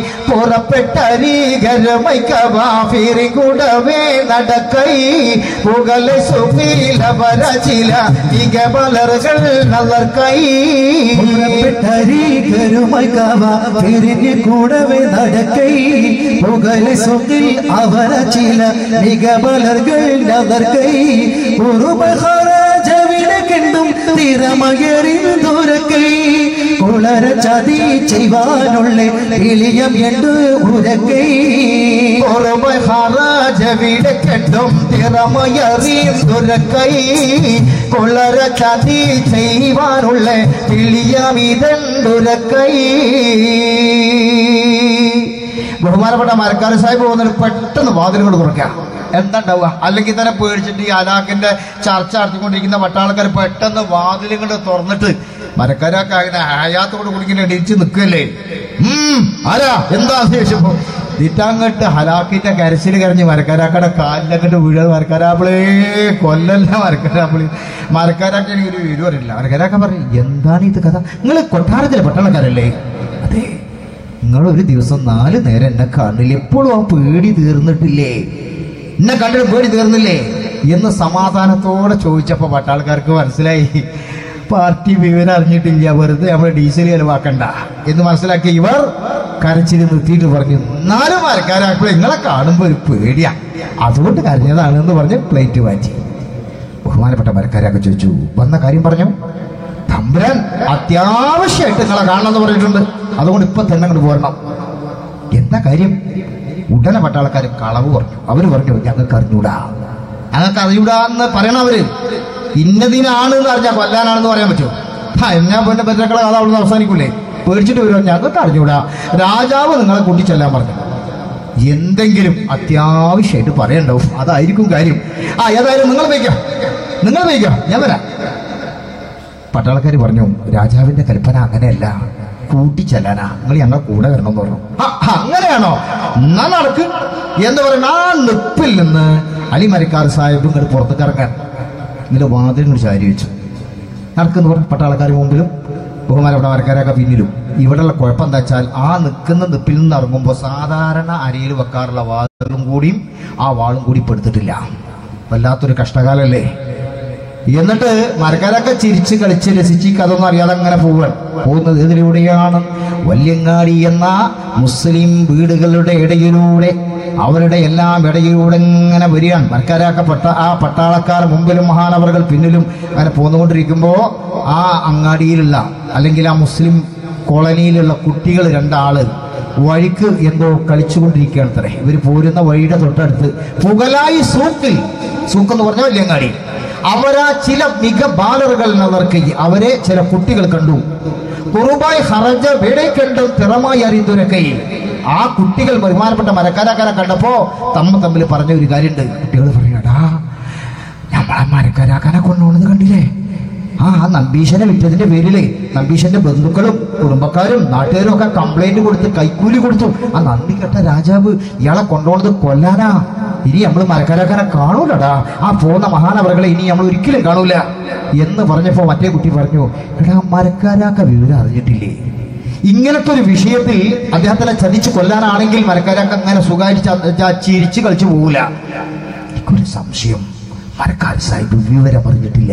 പുറപ്പെട്ടരീകരമൈക്കവാഫിരി കൂടവേ നടക്കൈ പുകലെ സുഫീല വരചില ഇകബലറുകൾ നല്ലർക്കൈ തിരിഞ്ഞു കൂടവേ നടക്കൈ പുകലെ സ്വത്തിൽ അവര ചില മികബലർകൾ നഗർക്കൈ ഉറുമഹാരാജവിനെ കണ്ടും തിരമയറിന്തുരക്കൈ കുളര ചതി ചെയ്യുവാനുള്ള ഇളിയം എണ്ട് ഉരക്കൈ മഹാരാജവിടെ കെട്ടും തിറമയറിയും തുരക്കൈ കൊള്ളര ചതി ചെയ്യുവാനുള്ള കിളിയമിതണ്ടുരക്കൈ ബഹുമാനപ്പെട്ട മരക്കാര സാഹിബ് പോകുന്നതിന് പെട്ടെന്ന് വാതിലുകൾ തുറക്കാം എന്താ ഉണ്ടാവുക അല്ലെങ്കിൽ തന്നെ പേടിച്ചിട്ട് ഈ അലാഖിന്റെ ചർച്ച നടത്തിക്കൊണ്ടിരിക്കുന്ന പട്ടാളക്കാർ പെട്ടെന്ന് വാതിലുകൾ തുറന്നിട്ട് മരക്കാരൊക്കെ അങ്ങനെ ഹയാത്തോട് കുടിക്കുന്ന ഇടിച്ച് നിൽക്കല്ലേ ഉം ആരാ എന്താ ശേഷം തിറ്റാങ്ങട്ട് ഹലാക്കിന്റെ കരച്ചിൽ കരഞ്ഞ് മരക്കാരാക്കടെ കാലിലങ്ങട്ട് വീഴത് മരക്കാരാപ്പിളേ കൊല്ലല്ല മരക്കാരാപ്പിളി മരക്കാരാക്കി എനിക്ക് ഒരു വിവരമില്ല മരക്കാരാക്ക പറയും എന്താണ് ഇത് കഥ നിങ്ങൾ കൊട്ടാരത്തിലെ പട്ടാളക്കാരല്ലേ അതെ നിങ്ങൾ ഒരു ദിവസം നാല് നേരം എന്നെ കാണില്ല എപ്പോഴും ആ പേടി തീർന്നിട്ടില്ലേ എന്നെ കണ്ടിട്ട് പേടി തീർന്നില്ലേ എന്ന് സമാധാനത്തോടെ ചോദിച്ചപ്പോ പട്ടാൾക്കാർക്ക് മനസ്സിലായി പാർട്ടി വിവരം അറിഞ്ഞിട്ടില്ല വെറുതെ നമ്മൾ ഡീസൽ ചെലവാക്കണ്ട എന്ന് മനസ്സിലാക്കി ഇവർ കരച്ചിൽ നിർത്തിയിട്ട് പറഞ്ഞു നാലും മരക്കാരാക്കുമ്പോൾ നിങ്ങളെ കാണുമ്പോൾ ഒരു പേടിയാ അതുകൊണ്ട് കരഞ്ഞതാണെന്ന് പറഞ്ഞ് പ്ലേറ്റ് മാറ്റി ബഹുമാനപ്പെട്ട മരക്കാരൊക്കെ ചോദിച്ചു വന്ന കാര്യം പറഞ്ഞു തമ്പുരാൻ അത്യാവശ്യമായിട്ട് നിങ്ങളെ കാണണമെന്ന് പറഞ്ഞിട്ടുണ്ട് അതുകൊണ്ട് ഇപ്പൊ തന്നെ അങ്ങോട്ട് പോരണം എന്താ കാര്യം ഉടനെ പട്ടാളക്കാർ കളവ് പറഞ്ഞു അവര് പറഞ്ഞു ഞങ്ങൾക്ക് അറിഞ്ഞൂടാ ഞങ്ങൾക്ക് അറിയൂടാ എന്ന് പറയണം അവര് ഇന്നതിനാണ് എന്ന് അറിഞ്ഞാൽ കൊല്ലാനാണെന്ന് പറയാൻ പറ്റുമോ ആ എന്നാ പിന്നെ ബദ്രക്കളെ കഥ അവിടുന്ന് അവസാനിക്കൂലേ പേടിച്ചിട്ട് വരുമോ ഞങ്ങൾക്ക് അറിഞ്ഞൂടാ രാജാവ് നിങ്ങളെ കൂട്ടിച്ചെല്ലാൻ പറഞ്ഞു എന്തെങ്കിലും അത്യാവശ്യമായിട്ട് പറയണ്ടാവും അതായിരിക്കും കാര്യം ആ ഏതായാലും നിങ്ങൾ വയ്ക്കാം നിങ്ങൾ വയ്ക്കാം ഞാൻ വരാം പട്ടാളക്കാർ പറഞ്ഞു രാജാവിന്റെ കൽപ്പന അങ്ങനെയല്ല കൂട്ടിച്ചെല്ലാനാ നിങ്ങൾ ഞങ്ങൾ കൂടെ വരണം എന്ന് പറഞ്ഞു "ആ, അങ്ങനെയാണോ എന്നാ നടക്ക് എന്ന് പറയുന്ന ആ നിപ്പിൽ നിന്ന് അലിമരിക്കാർ സാഹിബ് ഇങ്ങോട്ട് പുറത്തേക്ക് ഇറങ്ങാൻ എന്നിട്ട് വാതിൽ ഇങ്ങോട്ട് ചാരി വെച്ചു നടക്കുന്നു പറഞ്ഞു പട്ടാളക്കാർ മുമ്പിലും ബഹുമാനപ്പെട്ട മരക്കാരൊക്കെ പിന്നിലും ഇവിടെയുള്ള കുഴപ്പം എന്താ വെച്ചാൽ ആ നിൽക്കുന്ന നിപ്പിൽ നിന്ന് ഇറങ്ങുമ്പോൾ സാധാരണ അരിയിൽ വെക്കാറുള്ള വാതിലും കൂടിയും ആ വാളും കൂടി ഇപ്പൊ എടുത്തിട്ടില്ല വല്ലാത്തൊരു കഷ്ടകാലല്ലേ എന്നിട്ട് മരക്കാരൊക്കെ ചിരിച്ച് കളിച്ച് രസിച്ച് ഈ കഥ ഒന്നും അറിയാതെ അങ്ങനെ പോവാൻ പോകുന്നത് ഇതിലൂടെയാണ് വല്യങ്ങാടി എന്ന മുസ്ലിം വീടുകളുടെ ഇടയിലൂടെ അവരുടെ എല്ലാം ഇടയിലൂടെ ഇങ്ങനെ വരികയാണ് മരക്കാരാക്കപ്പെട്ട ആ പട്ടാളക്കാർ മുമ്പിലും മഹാനവറുകൾ പിന്നിലും അങ്ങനെ പോന്നുകൊണ്ടിരിക്കുമ്പോൾ ആ അങ്ങാടിയിലുള്ള അല്ലെങ്കിൽ ആ മുസ്ലിം കോളനിയിലുള്ള കുട്ടികൾ രണ്ടാള് വഴിക്ക് എന്തോ കളിച്ചുകൊണ്ടിരിക്കുകയാണ് അത്രേ ഇവർ പോരുന്ന വഴിയുടെ തൊട്ടടുത്ത് പുകലായി സൂക്കിൽ സൂക്ക് എന്ന് പറഞ്ഞാൽ വല്യങ്ങാടി അവരാ ചില മിക ബാലറുകൾ എന്നവർക്ക് അവരെ ചില കുട്ടികൾ കണ്ടു കുറുബായി ഹറജ വേടെ കണ്ടും തിറമായി അറിയുന്നവരൊക്കെ ആ കുട്ടികൾ ബഹുമാനപ്പെട്ട മരക്കാരാക്കാരെ കണ്ടപ്പോ തമ്മ തമ്മിൽ പറഞ്ഞ ഒരു കാര്യമുണ്ട് കുട്ടികൾ പറയടാ നമ്മളെ മരക്കാരാക്കാനെ കൊണ്ടുപോകുന്നത് കണ്ടില്ലേ ആ ആ നമ്പീശനെ വിറ്റതിന്റെ പേരില് നമ്പീശന്റെ ബന്ധുക്കളും കുടുംബക്കാരും നാട്ടുകാരും ഒക്കെ കംപ്ലൈന്റ് കൊടുത്ത് കൈക്കൂലി കൊടുത്തു ആ നന്ദി കെട്ട രാജാവ് ഇയാളെ കൊണ്ടുപോകുന്നത് കൊല്ലാനാ ഇനി നമ്മൾ മരക്കാരാക്കാനെ കാണൂലടാ ആ പോകുന്ന മഹാനവറുകളെ ഇനി നമ്മൾ ഒരിക്കലും കാണൂല എന്ന് പറഞ്ഞപ്പോ മറ്റേ കുട്ടി പറഞ്ഞു എടാ മരക്കാരാക്ക വിവരം അറിഞ്ഞിട്ടില്ലേ ഇങ്ങനത്തെ ഒരു വിഷയത്തിൽ അദ്ദേഹത്തിനെ ചതിച്ചു കൊല്ലാനാണെങ്കിൽ മരക്കാരാക്ക അങ്ങനെ സുഖമായിട്ട് ചിരിച്ചു കളിച്ചു പോകൂല എനിക്കൊരു സംശയം മരക്കാർ സാഹിബ് വിവരം അറിഞ്ഞിട്ടില്ല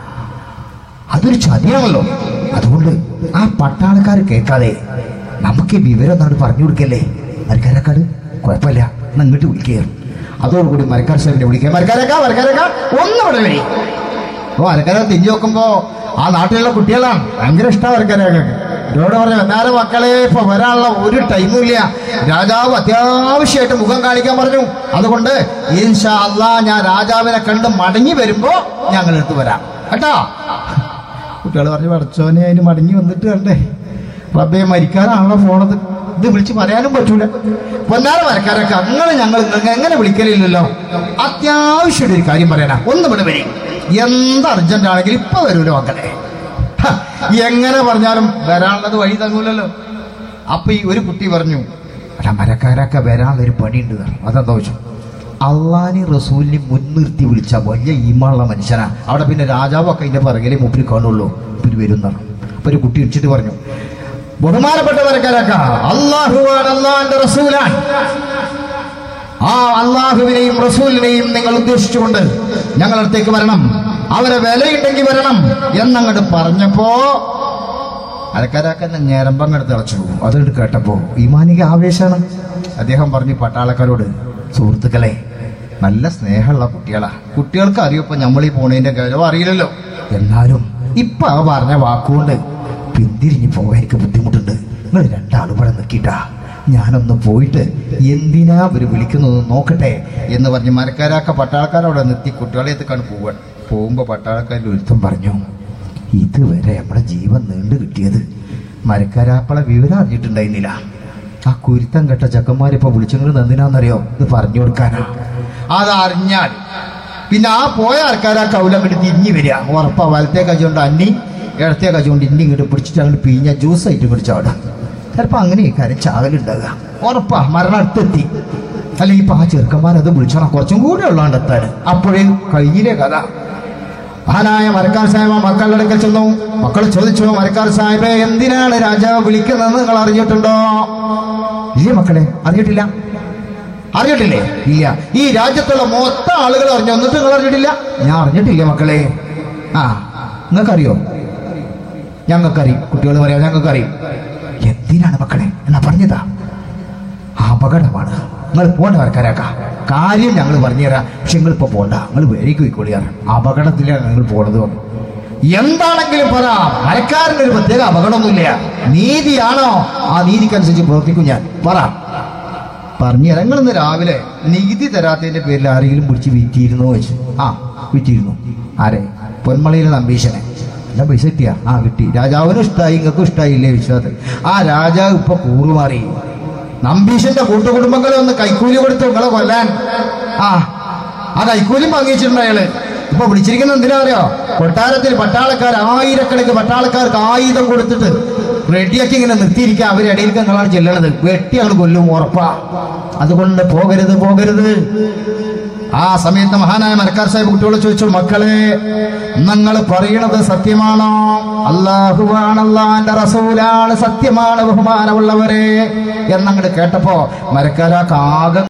അതൊരു ചതിയാണല്ലോ അതുകൊണ്ട് ആ പട്ടാളക്കാർ കേൾക്കാതെ നമുക്ക് ഈ വിവരം ഒന്നാണ് പറഞ്ഞു കൊടുക്കല്ലേ മരക്കാരക്കാട് കുഴപ്പമില്ല എന്നാ ഇങ്ങോട്ട് വിളിക്കുകയാണ് അതോടുകൂടി മരക്കാർ സാഹിബിനെ വിളിക്കുക മരക്കാരക്ക മരക്കാരക്ക ഒന്നും ഇവിടെ വരി ഓ മരക്കാരെ തിരിഞ്ഞു നോക്കുമ്പോ ആ നാട്ടിലുള്ള കുട്ടികളാണ് ഭയങ്കര ഇഷ്ടമാണ് മരക്കാരക്കൊക്കെ എന്നോട് പറഞ്ഞു എന്നാലും മക്കളെ ഇപ്പൊ വരാനുള്ള ഒരു ടൈമും ഇല്ല രാജാവ് അത്യാവശ്യമായിട്ട് മുഖം കാണിക്കാൻ പറഞ്ഞു അതുകൊണ്ട് ഇൻഷാ അള്ളാ ഞാൻ രാജാവിനെ കണ്ട് മടങ്ങി വരുമ്പോ ഞങ്ങൾ എടുത്ത് വരാം കേട്ടോ കുട്ടികൾ പറഞ്ഞു പഠിച്ചോനെ അതിന് മടങ്ങി വന്നിട്ട് കണ്ടേ റബ്ബെ മരിക്കാനാണല്ലോ ഫോണത് ഇത് വിളിച്ച് പറയാനും പറ്റൂല പൊന്നാര മരക്കാരൊക്കെ അങ്ങനെ ഞങ്ങൾ നിങ്ങൾക്ക് എങ്ങനെ വിളിക്കലില്ലല്ലോ അത്യാവശ്യമായിട്ട് ഒരു കാര്യം പറയാനാ ഒന്ന് ഇവിടെ വരി എന്ത് അർജന്റ് ആണെങ്കിലും ഇപ്പൊ വരൂല മക്കളെ ഹ, എങ്ങനെ പറഞ്ഞാലും വരാനുള്ളത് വഴി തങ്ങൂലല്ലോ അപ്പൊ ഈ ഒരു കുട്ടി പറഞ്ഞു എടാ മരക്കാരൊക്കെ വരാനുള്ളൊരു പണിയുണ്ട് എന്ന് പറഞ്ഞു. അതെന്താ വെച്ചു അള്ളാനി റസൂലിനെ മുൻനിർത്തി വിളിച്ച വലിയ ഈമുള്ള മനുഷ്യനാ അവിടെ പിന്നെ രാജാവൊക്കെ ഇതിന്റെ പിറകിലെ മുപ്പിൽ കാണുള്ളൂ ഇവര് വരുന്നതാണ് അപ്പൊ ഒരു കുട്ടി ഇടിച്ചിട്ട് പറഞ്ഞു ബഹുമാനപ്പെട്ട മരക്കാരക്ക അള്ളാഹുവാൻ അള്ളാന്റെ റസൂലാൻ ആ അള്ളാഹുവിനെയും റസൂലിനെയും നിങ്ങൾ ഉദ്ദേശിച്ചുകൊണ്ട് ഞങ്ങളടുത്തേക്ക് വരണം അവരെ വിലയുണ്ടെങ്കിൽ വരണം എന്നങ്ങോട്ട് പറഞ്ഞപ്പോ അരക്കാരാക്കന്നെ ഞരമ്പങ്ങട് തിളച്ചു അതുകൊണ്ട് കേട്ടപ്പോ ഈമാനിക ആവേശമാണ് അദ്ദേഹം പറഞ്ഞു പട്ടാളക്കാരോട് സുഹൃത്തുക്കളെ നല്ല സ്നേഹമുള്ള കുട്ടികളാ കുട്ടികൾക്ക് അറിയപ്പോ നമ്മൾ ഈ പോണതിന്റെ ഗൗരവം അറിയില്ലല്ലോ എന്നാലും ഇപ്പൊ അവ പറഞ്ഞ വാക്കുകൊണ്ട് പിന്തിരിഞ്ഞു പോകാൻ എനിക്ക് ബുദ്ധിമുട്ടുണ്ട് നിങ്ങൾ രണ്ടാളും ഇവിടെ നിൽക്കിട്ടാ ഞാനൊന്ന് പോയിട്ട് എന്തിനാ ഇവര് വിളിക്കുന്നത് നോക്കട്ടെ എന്ന് പറഞ്ഞ് മരക്കാരാക്ക പട്ടാളക്കാരവിടെ നിർത്തി കുട്ടികളെ എത്തിക്കാണ് പോവാൻ പോകുമ്പോ പട്ടാളക്കാരിൽ ഒരുത്തം പറഞ്ഞു ഇതുവരെ നമ്മുടെ ജീവൻ നീണ്ടു കിട്ടിയത് മരക്കാരാപ്പളെ വിവരം അറിഞ്ഞിട്ടുണ്ടായിരുന്നില്ല ആ കുരുത്തം കെട്ട ചക്കന്മാരിപ്പോ വിളിച്ചങ്ങൾ എന്തിനാന്നറിയോ ഇത് പറഞ്ഞു കൊടുക്കാനാ അതറിഞ്ഞാൽ പിന്നെ ആ പോയ ആൾക്കാർ ആ കൗലം കണ്ട് തിരിഞ്ഞു വരിക ഉറപ്പാ വലത്തെ കച്ചുകൊണ്ട് അന്നി ഇടത്തെ കച്ചുകൊണ്ട് ഇന്നി ഇങ്ങോട്ട് പിടിച്ചിട്ട് അങ്ങോട്ട് പിഴിഞ്ഞ ജ്യൂസ് ആയിട്ട് കുടിച്ചവിടെ ചിലപ്പോ അങ്ങനെ കാര്യം ചാകലുണ്ടാകുക ഉറപ്പാ മരണം അടുത്തെത്തി അല്ലെങ്കിൽ ഇപ്പൊ ആ ചെറുക്കന്മാരത് വിളിച്ചോണം കുറച്ചും കൂടെ ഉള്ളതാണ്ട് എത്താൻ അപ്പോഴേ കഴിഞ്ഞില്ലേ കഥ മഹാനായ മരക്കാർ സാഹിബ് മക്കളുടെ അടുക്കൽ ചെന്നു മക്കൾ ചോദിച്ചു മരക്കാർ സാഹിബെ എന്തിനാണ് രാജാവ് വിളിക്കുന്നതെന്ന് നിങ്ങൾ അറിഞ്ഞിട്ടുണ്ടോ ഇല്ല മക്കളെ അറിഞ്ഞിട്ടില്ല അറിഞ്ഞിട്ടില്ലേ ഇല്ല ഈ രാജ്യത്തുള്ള മൊത്തം ആളുകൾ അറിഞ്ഞു എന്നിട്ട് നിങ്ങൾ അറിഞ്ഞിട്ടില്ല ഞാൻ അറിഞ്ഞിട്ടില്ല മക്കളെ ആ നിങ്ങൾക്കറിയോ ഞങ്ങൾക്കറിയും കുട്ടികൾ പറയാം ഞങ്ങൾക്കറിയും എന്തിനാണ് മക്കളെ എന്നാ പറഞ്ഞതാ അപകടമാണ് നിങ്ങൾ പോണ്ട ആൾക്കാരാക്ക കാര്യം ഞങ്ങൾ പറഞ്ഞുതരാം പക്ഷെ നിങ്ങൾ ഇപ്പൊ പോണ്ട നിങ്ങൾ വേരിക്ക് പോയിക്കോളിയാറ് അപകടത്തിലാണ് നിങ്ങൾ പോണത് പറഞ്ഞു എന്താണെങ്കിലും പറ മരക്കാരന് ഒരു പ്രത്യേക അപകടമൊന്നുമില്ല നീതിയാണോ ആ നീതിക്കനുസരിച്ച് പ്രവർത്തിക്കും ഞാൻ പറ പറഞ്ഞു ഞങ്ങൾ ഇന്ന് രാവിലെ നികുതി തരാത്തതിന്റെ പേരിൽ ആരെങ്കിലും പിടിച്ച് വിറ്റിരുന്നോ വെച്ച് ആ വിറ്റിരുന്നു ആരെ പൊന്മളയിലെ നമ്പീശനെ എല്ലാം പൈസ കിട്ടിയാ ആ കിട്ടി രാജാവിനും ഇഷ്ടമായി നിങ്ങൾക്കും ഇഷ്ടമായില്ലേ വിശ്വാസം ആ രാജാവ് ഇപ്പൊ കൂറുമാറി നമ്പീശന്റെ കൂട്ടുകുടുംബങ്ങളെ ഒന്ന് കൈക്കൂലി കൊടുത്തു നിങ്ങളെ കൊല്ലാൻ ആ ആ കൈക്കൂലി വാങ്ങിച്ചിട്ടുണ്ട് അയാള് ഇപ്പൊ വിളിച്ചിരിക്കുന്നത് എന്തിനാ അറിയോ കൊട്ടാരത്തിൽ പട്ടാളക്കാർ ആയിരക്കണക്കിന് പട്ടാളക്കാർക്ക് ആയുധം കൊടുത്തിട്ട് റെഡിയാക്കി ഇങ്ങനെ നിർത്തിയിരിക്കുക അവരെ ഇടയിലേക്ക് നിങ്ങളാണ് ചെല്ലണത് വെട്ടി അങ്ങോട്ട് കൊല്ലും ഉറപ്പാ അതുകൊണ്ട് പോകരുത് പോകരുത് ആ സമയത്ത് മഹാനായ മരക്കാർ സാഹിബ് കുട്ടികളെ ചോദിച്ചു മക്കളെ നിങ്ങൾ പറയണത് സത്യമാണോ അള്ളാഹുവാണ് അള്ളാന്റെ റസൂലാണ് സത്യമാണ് ബഹുമാനമുള്ളവരെ എന്നങ്ങോട്ട് കേട്ടപ്പോ മരക്കാരാക്കാകെ